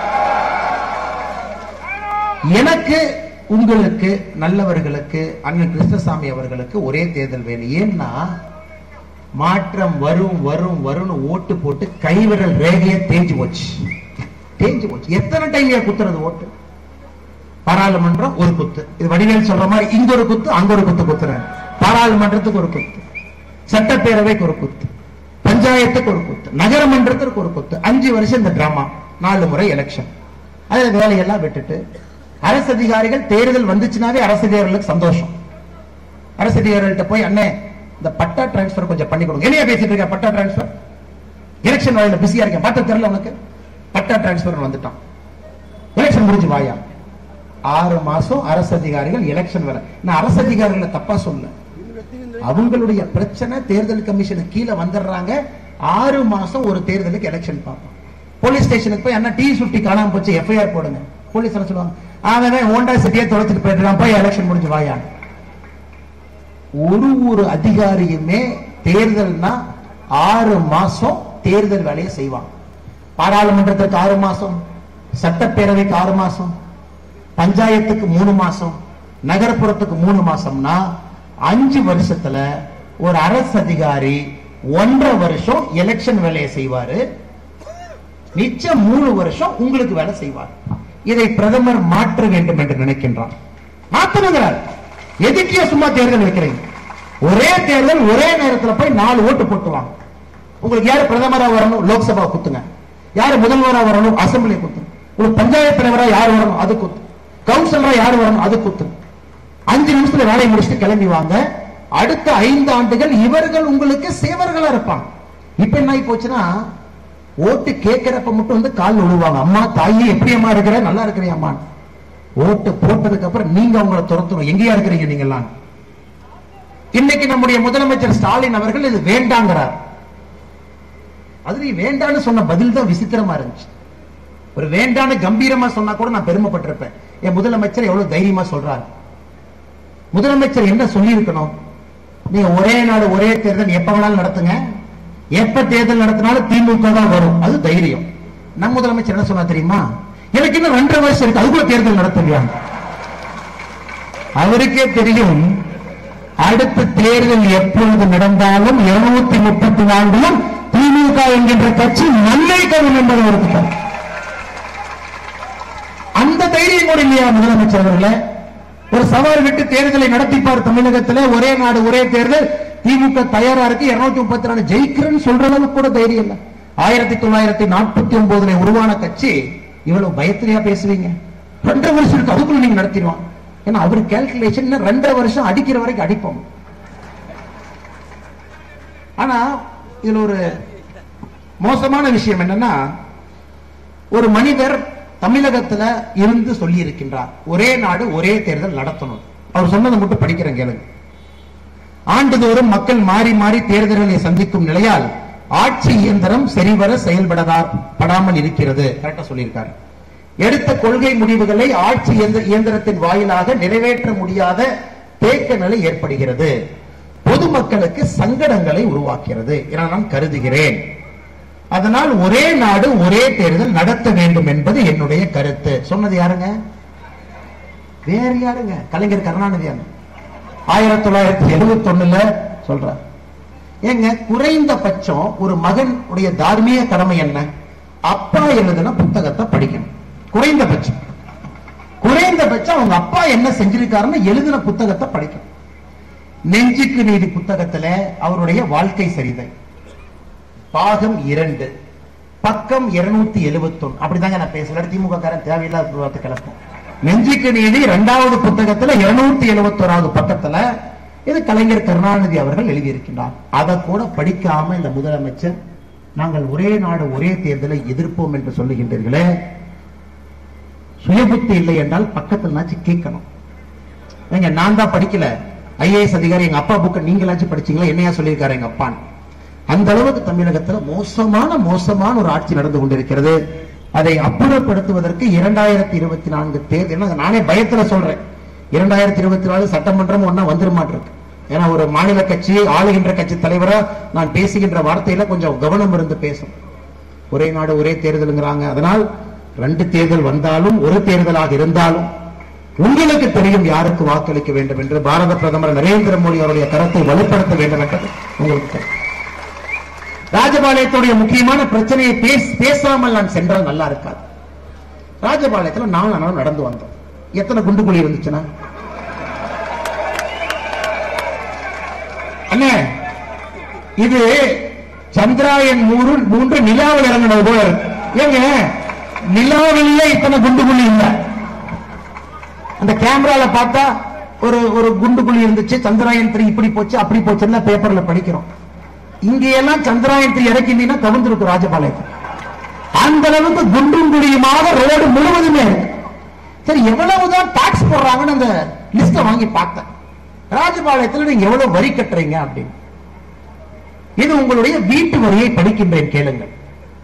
எனக்கு உங்களுக்கு நல்லவர்களுக்கு அண்ணன் கிருஷ்ணசாமி அவர்களுக்கு ஒரே தேர்தல் வேணும் ஏன்னா மாற்றம் வரும் வரும் வரும்னு ஓட்டு போட்டு கைவிரல் ரேகைய தேஞ்சு போச்சு தேஞ்சு போச்சு எத்தனை டைம் ஏன் குத்துறது ஓட்டு பாராளுமன்றம் ஒரு குத்து இது வடிவேல் சொல்ற மாதிரி இங்க ஒரு குத்து அங்க ஒரு குத்து குத்துறேன் பாராளுமன்றத்துக்கு ஒரு குத்து சட்டப்பேரவைக்கு ஒரு குத்து பஞ்சாயத்துக்கு ஒரு குத்து நகரமன்றத்திற்கு ஒரு குத்து அஞ்சு வருஷம் இந்த டிராமா நாலு முறை எலெக்ஷன் அதுல வேலையெல்லாம் விட்டுட்டு அரசு அதிகாரிகள் தேர்தல் வந்துச்சுனாவே அரசு அதிகாரிகளுக்கு சந்தோஷம் அரசு அதிகாரிகள்ட்ட போய் அண்ணே இந்த பட்டா டிரான்ஸ்பர் கொஞ்சம் பண்ணி கொடுங்க என்னையா பேசிட்டு இருக்க பட்டா டிரான்ஸ்பர் எலெக்ஷன் வேலையில பிஸியா இருக்கேன் பார்த்து தெரியல உனக்கு பட்டா டிரான்ஸ்பர் வந்துட்டான் எலெக்ஷன் முடிஞ்சு வாயா ஆறு மாசம் அரசு அதிகாரிகள் எலெக்ஷன் வேலை நான் அரசு அதிகாரிகளை தப்பா சொல்ல அவங்களுடைய பிரச்சனை தேர்தல் கமிஷனுக்கு கீழே வந்துடுறாங்க ஆறு மாசம் ஒரு தேர்தலுக்கு எலெக்ஷன் பார்ப்போம் போலீஸ் ஸ்டேஷனுக்கு போய் அண்ணா டி சுட்டி காணாம போச்சு எஃப்ஐஆர் போடுங்க போலீஸ் என்ன சொல்லுவாங்க அவன் ஹோண்டா சிட்டியை தொலைச்சிட்டு போயிட்டு போய் எலெக்ஷன் முடிஞ்சு வாயா ஒரு ஒரு அதிகாரியுமே தேர்தல்னா ஆறு மாசம் தேர்தல் வேலையை செய்வாங்க பாராளுமன்றத்திற்கு ஆறு மாசம் சட்டப்பேரவைக்கு ஆறு மாசம் பஞ்சாயத்துக்கு மூணு மாசம் நகர்ப்புறத்துக்கு மூணு மாசம்னா அஞ்சு வருஷத்துல ஒரு அரசு அதிகாரி ஒன்றரை வருஷம் எலெக்ஷன் வேலையை செய்வாரு மிச்சம் மூணு வருஷம் உங்களுக்கு வேலை செய்வார் இதை பிரதமர் மாற்ற வேண்டும் என்று நினைக்கின்றார் மாத்தணுங்கிறார் எதுக்கே சும்மா தேர்தல் வைக்கிறீங்க ஒரே தேர்தல் ஒரே நேரத்துல போய் நாலு ஓட்டு போட்டுவாங்க உங்களுக்கு யாரு பிரதமரா வரணும் லோக்சபா குத்துங்க யாரு முதல்வரா வரணும் அசம்பிளி குத்துங்க உங்களுக்கு பஞ்சாயத்து தலைவரா யார் வரணும் அது குத்து கவுன்சிலரா யார் வரணும் அது குத்து அஞ்சு நிமிஷத்துல வேலையை முடிச்சுட்டு கிளம்பி வாங்க அடுத்த ஐந்து ஆண்டுகள் இவர்கள் உங்களுக்கு சேவர்களா இருப்பாங்க இப்ப என்ன ஆகி போச்சுன்னா ஓட்டு கேட்கிறப்ப மட்டும் வந்து கால் விழுவாங்க அம்மா தாயே எப்படி அம்மா இருக்கிற நல்லா இருக்கிறீங்க அம்மா ஓட்டு போட்டதுக்கு அப்புறம் நீங்க அவங்கள துரத்தணும் எங்கேயா இருக்கிறீங்க நீங்க எல்லாம் இன்னைக்கு நம்முடைய முதலமைச்சர் ஸ்டாலின் அவர்கள் இது வேண்டாங்கிறார் அது நீ வேண்டான்னு சொன்ன பதில் தான் விசித்திரமா இருந்துச்சு ஒரு வேண்டான்னு கம்பீரமா சொன்னா கூட நான் பெருமைப்பட்டிருப்பேன் என் முதலமைச்சர் எவ்வளவு தைரியமா சொல்றாரு முதலமைச்சர் என்ன சொல்லி இருக்கணும் நீங்க ஒரே நாடு ஒரே தேர்தல் எப்ப வேணாலும் நடத்துங்க எப்ப தேர்தல் நடத்தினாலும் திமுக தான் வரும் அது தைரியம் நம்ம முதலமைச்சர் என்ன சொன்னா தெரியுமா எனக்கு இன்னும் ரெண்டரை வருஷம் இருக்கு அதுக்குள்ள தேர்தல் நடத்துவியா அவருக்கே தெரியும் அடுத்த தேர்தல் எப்பொழுது நடந்தாலும் இருநூத்தி முப்பத்தி நான்கிலும் திமுக என்கின்ற கட்சி நன்மை தரும் என்பது ஒரு திட்டம் அந்த தைரியம் கூட இல்லையா முதலமைச்சர் அவர்களே ஒரு சவால் விட்டு தேர்தலை நடத்திப்பார் தமிழகத்தில் ஒரே நாடு ஒரே தேர்தல் திமுக தயாரா இருக்கு இருநூத்தி முப்பத்தி நாலு ஜெயிக்கிறேன்னு சொல்ற அளவுக்கு கூட தைரியம் இல்ல ஆயிரத்தி தொள்ளாயிரத்தி நாற்பத்தி ஒன்பதுல உருவான கட்சி இவ்வளவு பயத்திலையா பேசுவீங்க ரெண்டரை வருஷம் இருக்கு அதுக்குள்ள நீங்க நடத்திடுவான் ஏன்னா அவர் கால்குலேஷன் ரெண்டரை வருஷம் அடிக்கிற வரைக்கும் அடிப்போம் ஆனா இதுல ஒரு மோசமான விஷயம் என்னன்னா ஒரு மனிதர் தமிழகத்துல இருந்து சொல்லி இருக்கின்றார் ஒரே நாடு ஒரே தேர்தல் நடத்தணும் அவர் சொன்னதை மட்டும் படிக்கிறேன் கேளுங்க ஆண்டுதோறும் மக்கள் மாறி மாறி தேர்தல்களை சந்திக்கும் நிலையால் ஆட்சி இயந்திரம் சரிவர செயல்படதா படாமல் இருக்கிறது கரெக்டா சொல்லியிருக்காரு எடுத்த கொள்கை முடிவுகளை ஆட்சி இயந்த- இயந்திரத்தின் வாயிலாக நிறைவேற்ற முடியாத தேக்க நிலை ஏற்படுகிறது பொதுமக்களுக்கு சங்கடங்களை உருவாக்கிறது என நான் கருதுகிறேன் அதனால் ஒரே நாடு ஒரே தேர்தல் நடத்த வேண்டும் என்பது என்னுடைய கருத்து சொன்னது யாருங்க வேற யாருங்க கலைஞர் கருணாநிதி அண்ணன் ஆயிரத்தி தொள்ளாயிரத்தி எழுபத்தி ஒண்ணுல சொல்றார் ஏங்க குறைந்தபட்சம் ஒரு மகன் உடைய தார்மீக கடமை என்ன அப்பா எழுதின புத்தகத்தை படிக்கணும் குறைந்தபட்சம் குறைந்தபட்சம் அவங்க அப்பா என்ன செஞ்சிருக்காருன்னு எழுதின புத்தகத்தை படிக்கணும் நெஞ்சுக்கு நீதி புத்தகத்துல அவருடைய வாழ்க்கை சரிதை பாகம் இரண்டு பக்கம் இருநூத்தி எழுபத்தி ஒன்னு அப்படிதாங்க நான் பேசல திமுக காரன் தேவையில்லாத வார்த்தை கிளப்போம் நெஞ்சுக்கு நீதி இரண்டாவது புத்தகத்துல இருநூத்தி எழுபத்தி ஓராவது பக்கத்துல இது கலைஞர் கருணாநிதி அவர்கள் எழுதியிருக்கின்றார் அதை கூட படிக்காம இந்த முதலமைச்சர் நாங்கள் ஒரே நாடு ஒரே தேர்தலை எதிர்ப்போம் என்று சொல்லுகின்றீர்களே சுயபுத்தி இல்லை என்றால் பக்கத்தில் கேட்கணும் ஏங்க நான் தான் படிக்கல ஐஏஎஸ் அதிகாரி எங்க அப்பா புக்கை நீங்களாச்சும் படிச்சீங்களா என்னையா சொல்லியிருக்காரு எங்க அப்பான்னு அந்த அளவுக்கு தமிழகத்துல மோசமான மோசமான ஒரு ஆட்சி நடந்து கொண்டிருக்கிறது அதை அப்புறப்படுத்துவதற்கு இரண்டாயிரத்தி இருபத்தி நான்கு தேர்தல் ஏன்னா நானே பயத்துல சொல்றேன் இரண்டாயிரத்தி இருபத்தி நாலு சட்டமன்றம் ஒன்னா வந்துட மாட்டிருக்கு ஏன்னா ஒரு மாநில கட்சி ஆளுகின்ற கட்சி தலைவரா நான் பேசுகின்ற வார்த்தையில கொஞ்சம் கவனம் இருந்து பேசும் ஒரே நாடு ஒரே தேர்தலுங்கிறாங்க அதனால் ரெண்டு தேர்தல் வந்தாலும் ஒரு தேர்தலாக இருந்தாலும் உங்களுக்கு தெரியும் யாருக்கு வாக்களிக்க வேண்டும் என்று பாரத பிரதமர் நரேந்திர மோடி அவருடைய கருத்தை வலுப்படுத்த வேண்டும் என்றது உங்களுக்கு தெரியும் ராஜபாளையத்துடைய முக்கியமான பிரச்சனையை பேச- பேசாமல் நான் சென்றால் நல்லா இருக்காது ராஜபாளையத்துல நாலு நாள் நடந்து வந்தோம் எத்தனை குண்டு குழி இருந்துச்சுன்னா அண்ணே இது சந்திராயன் மூன்று மூன்று நிலாவில் இறங்கினது போல இருக்கு ஏங்க நிலாவிலேயே இத்தனை குண்டு குழி இல்ல அந்த கேமரால பார்த்தா ஒரு ஒரு குண்டு குழி இருந்துச்சு சந்திராயன் த்ரீ இப்படி போச்சு அப்படி போச்சுன்னா பேப்பர்ல படிக்கிறோம் இங்க எல்லாம் சந்திராயன் த்ரீ இறக்கினீங்கன்னா கவிழ்ந்திருக்கும் ராஜபாளையத்தில் அந்த அளவுக்கு குண்டும் குழியுமாக ரோடு முழுவதுமே இருக்கு சரி எவ்வளவுதான் டாக்ஸ் போடுறாங்கன்னு அந்த லிஸ்ட வாங்கி பார்த்தேன் ராஜபாளையத்தில் நீங்க எவ்வளவு வரி கட்டுறீங்க அப்படின்னு இது உங்களுடைய வீட்டு வரியை படிக்கின்றேன் கேளுங்கள்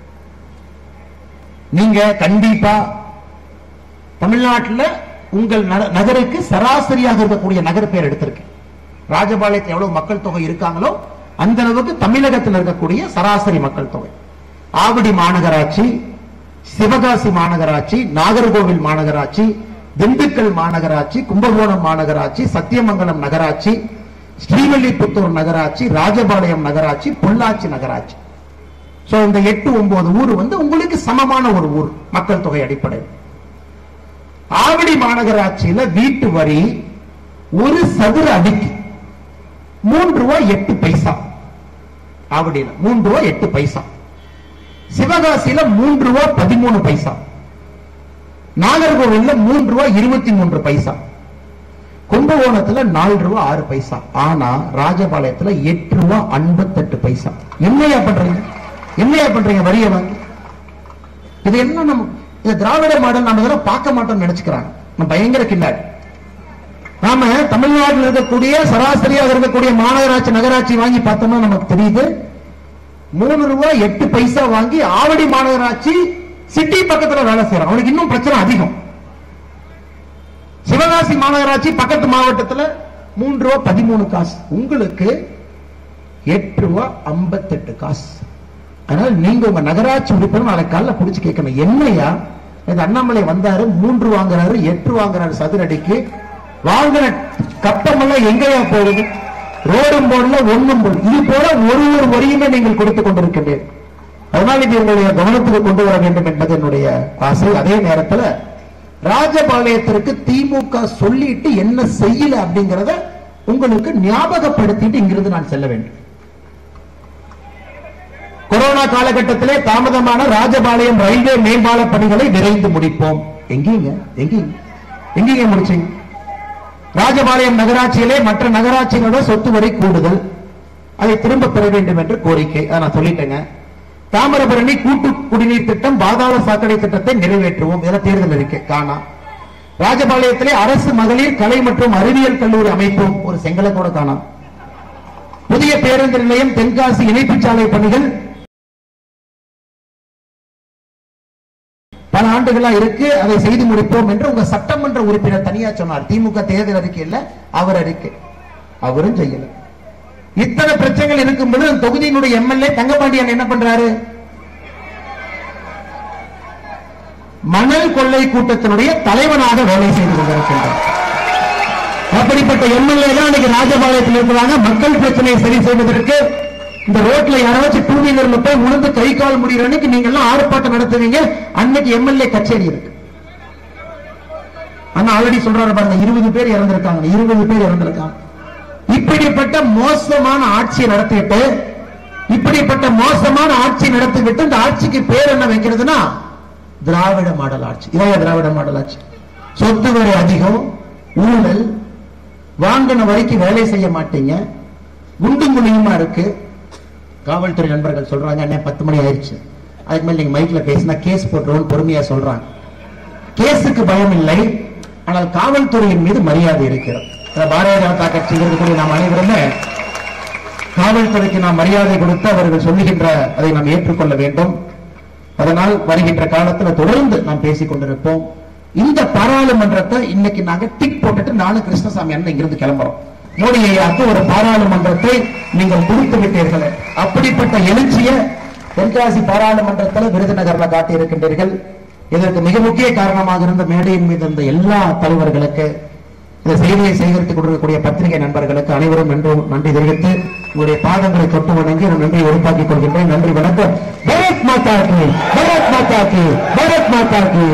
நீங்க கண்டிப்பா தமிழ்நாட்டுல உங்கள் நக- நகருக்கு சராசரியாக இருக்கக்கூடிய நகர் பேர் எடுத்திருக்கேன் ராஜபாளையத்தில் எவ்வளவு மக்கள் தொகை இருக்காங்களோ அந்த அளவுக்கு தமிழகத்தில் இருக்கக்கூடிய சராசரி மக்கள் தொகை ஆவடி மாநகராட்சி சிவகாசி மாநகராட்சி நாகர்கோவில் மாநகராட்சி திண்டுக்கல் மாநகராட்சி கும்பகோணம் மாநகராட்சி சத்தியமங்கலம் நகராட்சி ஸ்ரீவில்லிபுத்தூர் நகராட்சி ராஜபாளையம் நகராட்சி பொள்ளாச்சி நகராட்சி சோ இந்த எட்டு ஒன்பது ஊர் வந்து உங்களுக்கு சமமான ஒரு ஊர் மக்கள் தொகை அடிப்படையில் ஆவடி மாநகராட்சியில வீட்டு வரி ஒரு சதுர அடிக்கு மூன்று ரூபாய் எட்டு பைசா ஆவடியில மூன்று ரூபாய் எட்டு பைசா சிவகாசியில மூன்று ரூபாய் பதிமூணு பைசா நாகர்கோவில்ல மூன்று ரூபாய் இருபத்தி மூன்று பைசா கும்பகோணத்துல நாலு ரூபாய் ஆறு பைசா ஆனா ராஜபாளையத்துல எட்டு ரூபாய் ஐம்பத்தெட்டு பைசா என்னையா பண்றீங்க என்னையா பண்றீங்க வரிய வாங்கி இது என்ன நம்ம இந்த திராவிட மாடல் நம்ம இதெல்லாம் பார்க்க மாட்டோம்னு நினைச்சுக்கிறாங்க நம்ம பயங்கர கிண்டாடி நாம தமிழ்நாட்டில் இருக்கக்கூடிய சராசரியாக இருக்கக்கூடிய மாநகராட்சி நகராட்சி வாங்கி பார்த்தோம்னா நமக்கு தெரியுது மூணு ரூபாய் எட்டு பைசா வாங்கி ஆவடி மாநகராட்சி சிட்டி பக்கத்துல வேலை செய்யறான் அவனுக்கு இன்னும் பிரச்சனை அதிகம் சிவகாசி மாநகராட்சி பக்கத்து மாவட்டத்துல மூன்று ரூபாய் பதிமூணு காசு உங்களுக்கு எட்டு ரூபாய் ஐம்பத்தெட்டு காசு அதனால நீங்க உங்க நகராட்சி உறுப்பினர் நாளை காலைல புடிச்சு கேட்கணும் என்னையா இது அண்ணாமலை வந்தாரு மூன்று வாங்குறாரு எட்டு வாங்குறாரு சதுரடிக்கு வாங்கின கப்பமெல்லாம் எங்கேயா போகுது ரோடும் போடல ஒண்ணும் போடல இது போல ஒரு ஒரு வரியுமே நீங்கள் கொடுத்துக் கொண்டிருக்கின்றீர்கள் அதனால் இது உங்களுடைய கவனத்துக்கு கொண்டு வர வேண்டும் என்பது என்னுடைய ஆசை அதே நேரத்துல ராஜபாளையத்திற்கு திமுக சொல்லிட்டு என்ன செய்யல அப்படிங்கறத உங்களுக்கு ஞாபகப்படுத்திட்டு இங்கிருந்து நான் செல்ல வேண்டும் கொரோனா காலகட்டத்திலே தாமதமான ராஜபாளையம் ரயில்வே மேம்பால பணிகளை விரைந்து முடிப்போம் எங்கேங்க எங்கேங்க எங்கேங்க முடிச்சீங்க ராஜபாளையம் நகராட்சியிலே மற்ற நகராட்சிகளோட சொத்து வரி கூடுதல் அதை திரும்ப பெற வேண்டும் என்று கோரிக்கை அதை நான் சொல்லிட்டேங்க தாமிரபரணி கூட்டு குடிநீர் திட்டம் பாதாள சாக்கடை திட்டத்தை நிறைவேற்றுவோம் இதெல்லாம் தேர்தல் அறிக்கை காணா ராஜபாளையத்திலே அரசு மகளிர் கலை மற்றும் அறிவியல் கல்லூரி அமைப்போம் ஒரு செங்கலை கூட காணாம் புதிய பேருந்து நிலையம் தென்காசி இணைப்புச் சாலை பணிகள் பல ஆண்டுகளா இருக்கு அதை செய்து முடிப்போம் என்று உங்க சட்டமன்ற உறுப்பினர் தனியா சொன்னார் திமுக தேர்தல் அறிக்கை இல்ல அவர் அறிக்கை அவரும் செய்யல இத்தனை பிரச்சனைகள் இருக்கும்போது அந்த தொகுதியினுடைய எம்எல்ஏ தங்கபாண்டியன் என்ன பண்றாரு மணல் கொள்ளை கூட்டத்தினுடைய தலைவனாக வேலை செய்து கொண்டிருக்கின்றார் அப்படிப்பட்ட எம்எல்ஏ தான் இன்னைக்கு ராஜபாளையத்தில் இருக்கிறாங்க மக்கள் பிரச்சனையை சரி செய்வதற்கு இந்த ரோட்ல யாராச்சும் டூ வீலர்ல போய் உளுந்து கை கால் முடிகிற அன்னைக்கு நீங்க எல்லாம் ஆர்ப்பாட்டம் நடத்துவீங்க அன்னைக்கு எம்எல்ஏ கச்சேரி இருக்கு ஆனா ஆல்ரெடி சொல்றாரு பாருங்க இருபது பேர் இறந்திருக்காங்க இருபது பேர் இறந்திருக்காங்க இப்படிப்பட்ட மோசமான ஆட்சியை நடத்திட்டு இப்படிப்பட்ட மோசமான ஆட்சி நடத்திவிட்டு இந்த ஆட்சிக்கு பேர் என்ன வைக்கிறதுனா திராவிட மாடல் ஆட்சி இதான் திராவிட மாடல் ஆட்சி சொத்து வரி அதிகம் ஊழல் வாங்கின வரைக்கும் வேலை செய்ய மாட்டீங்க குண்டு குழியுமா இருக்கு காவல்துறை நண்பர்கள் சொல்றாங்க அண்ணே பத்து மணி ஆயிடுச்சு அதுக்கு மேல நீங்க மைக்ல பேசினா கேஸ் போட்டுருவோம் பொறுமையா சொல்றாங்க கேஸுக்கு பயம் இல்லை ஆனால் காவல்துறையின் மீது மரியாதை இருக்கிறது அதாவது பாரதிய ஜனதா கட்சி இருக்கக்கூடிய நாம் அனைவருமே காவல்துறைக்கு நாம் மரியாதை கொடுத்து அவர்கள் சொல்லுகின்ற அதை நாம் ஏற்றுக்கொள்ள வேண்டும் அதனால் வருகின்ற காலத்துல தொடர்ந்து நாம் பேசிக் கொண்டிருப்போம் இந்த பாராளுமன்றத்தை இன்னைக்கு நாங்க டிக் போட்டுட்டு நானும் கிருஷ்ணசாமி அண்ணன் இங்கிருந்து கிளம்புறோம் மோடி ஐயாக்கு ஒரு பாராளுமன்றத்தை நீங்கள் கொடுத்து விட்டீர்களே அப்படிப்பட்ட எழுச்சியை தென்காசி பாராளுமன்றத்தில் விருதுநகர்ல காட்டி இருக்கின்றீர்கள் இதற்கு மிக முக்கிய காரணமாக இருந்த மேடையின் மீது இருந்த எல்லா தலைவர்களுக்கு இந்த செய்தியை சேகரித்துக் கொண்டிருக்கக்கூடிய பத்திரிகை நண்பர்களுக்கு அனைவரும் நன்றி நன்றி தெரிவித்து உங்களுடைய பாதங்களை தொட்டு வணங்கி நான் நன்றியை உருவாக்கிக் கொள்கின்றேன் நன்றி வணக்கம் பாரத் மாதா கி பாரத் மாதா கி பாரத் மாதா கி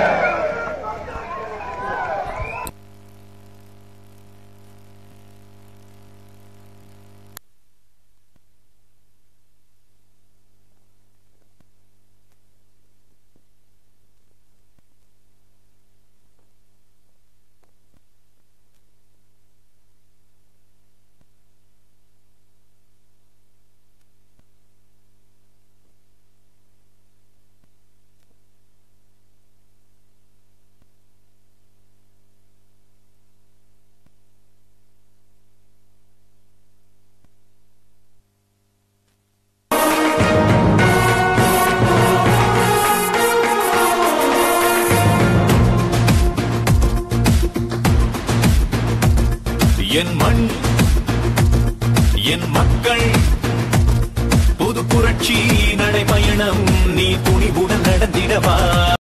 என் மண் என் மக்கள் புது புரட்சி நடைபயணம் நீ துணிவுடன் நடந்திடவா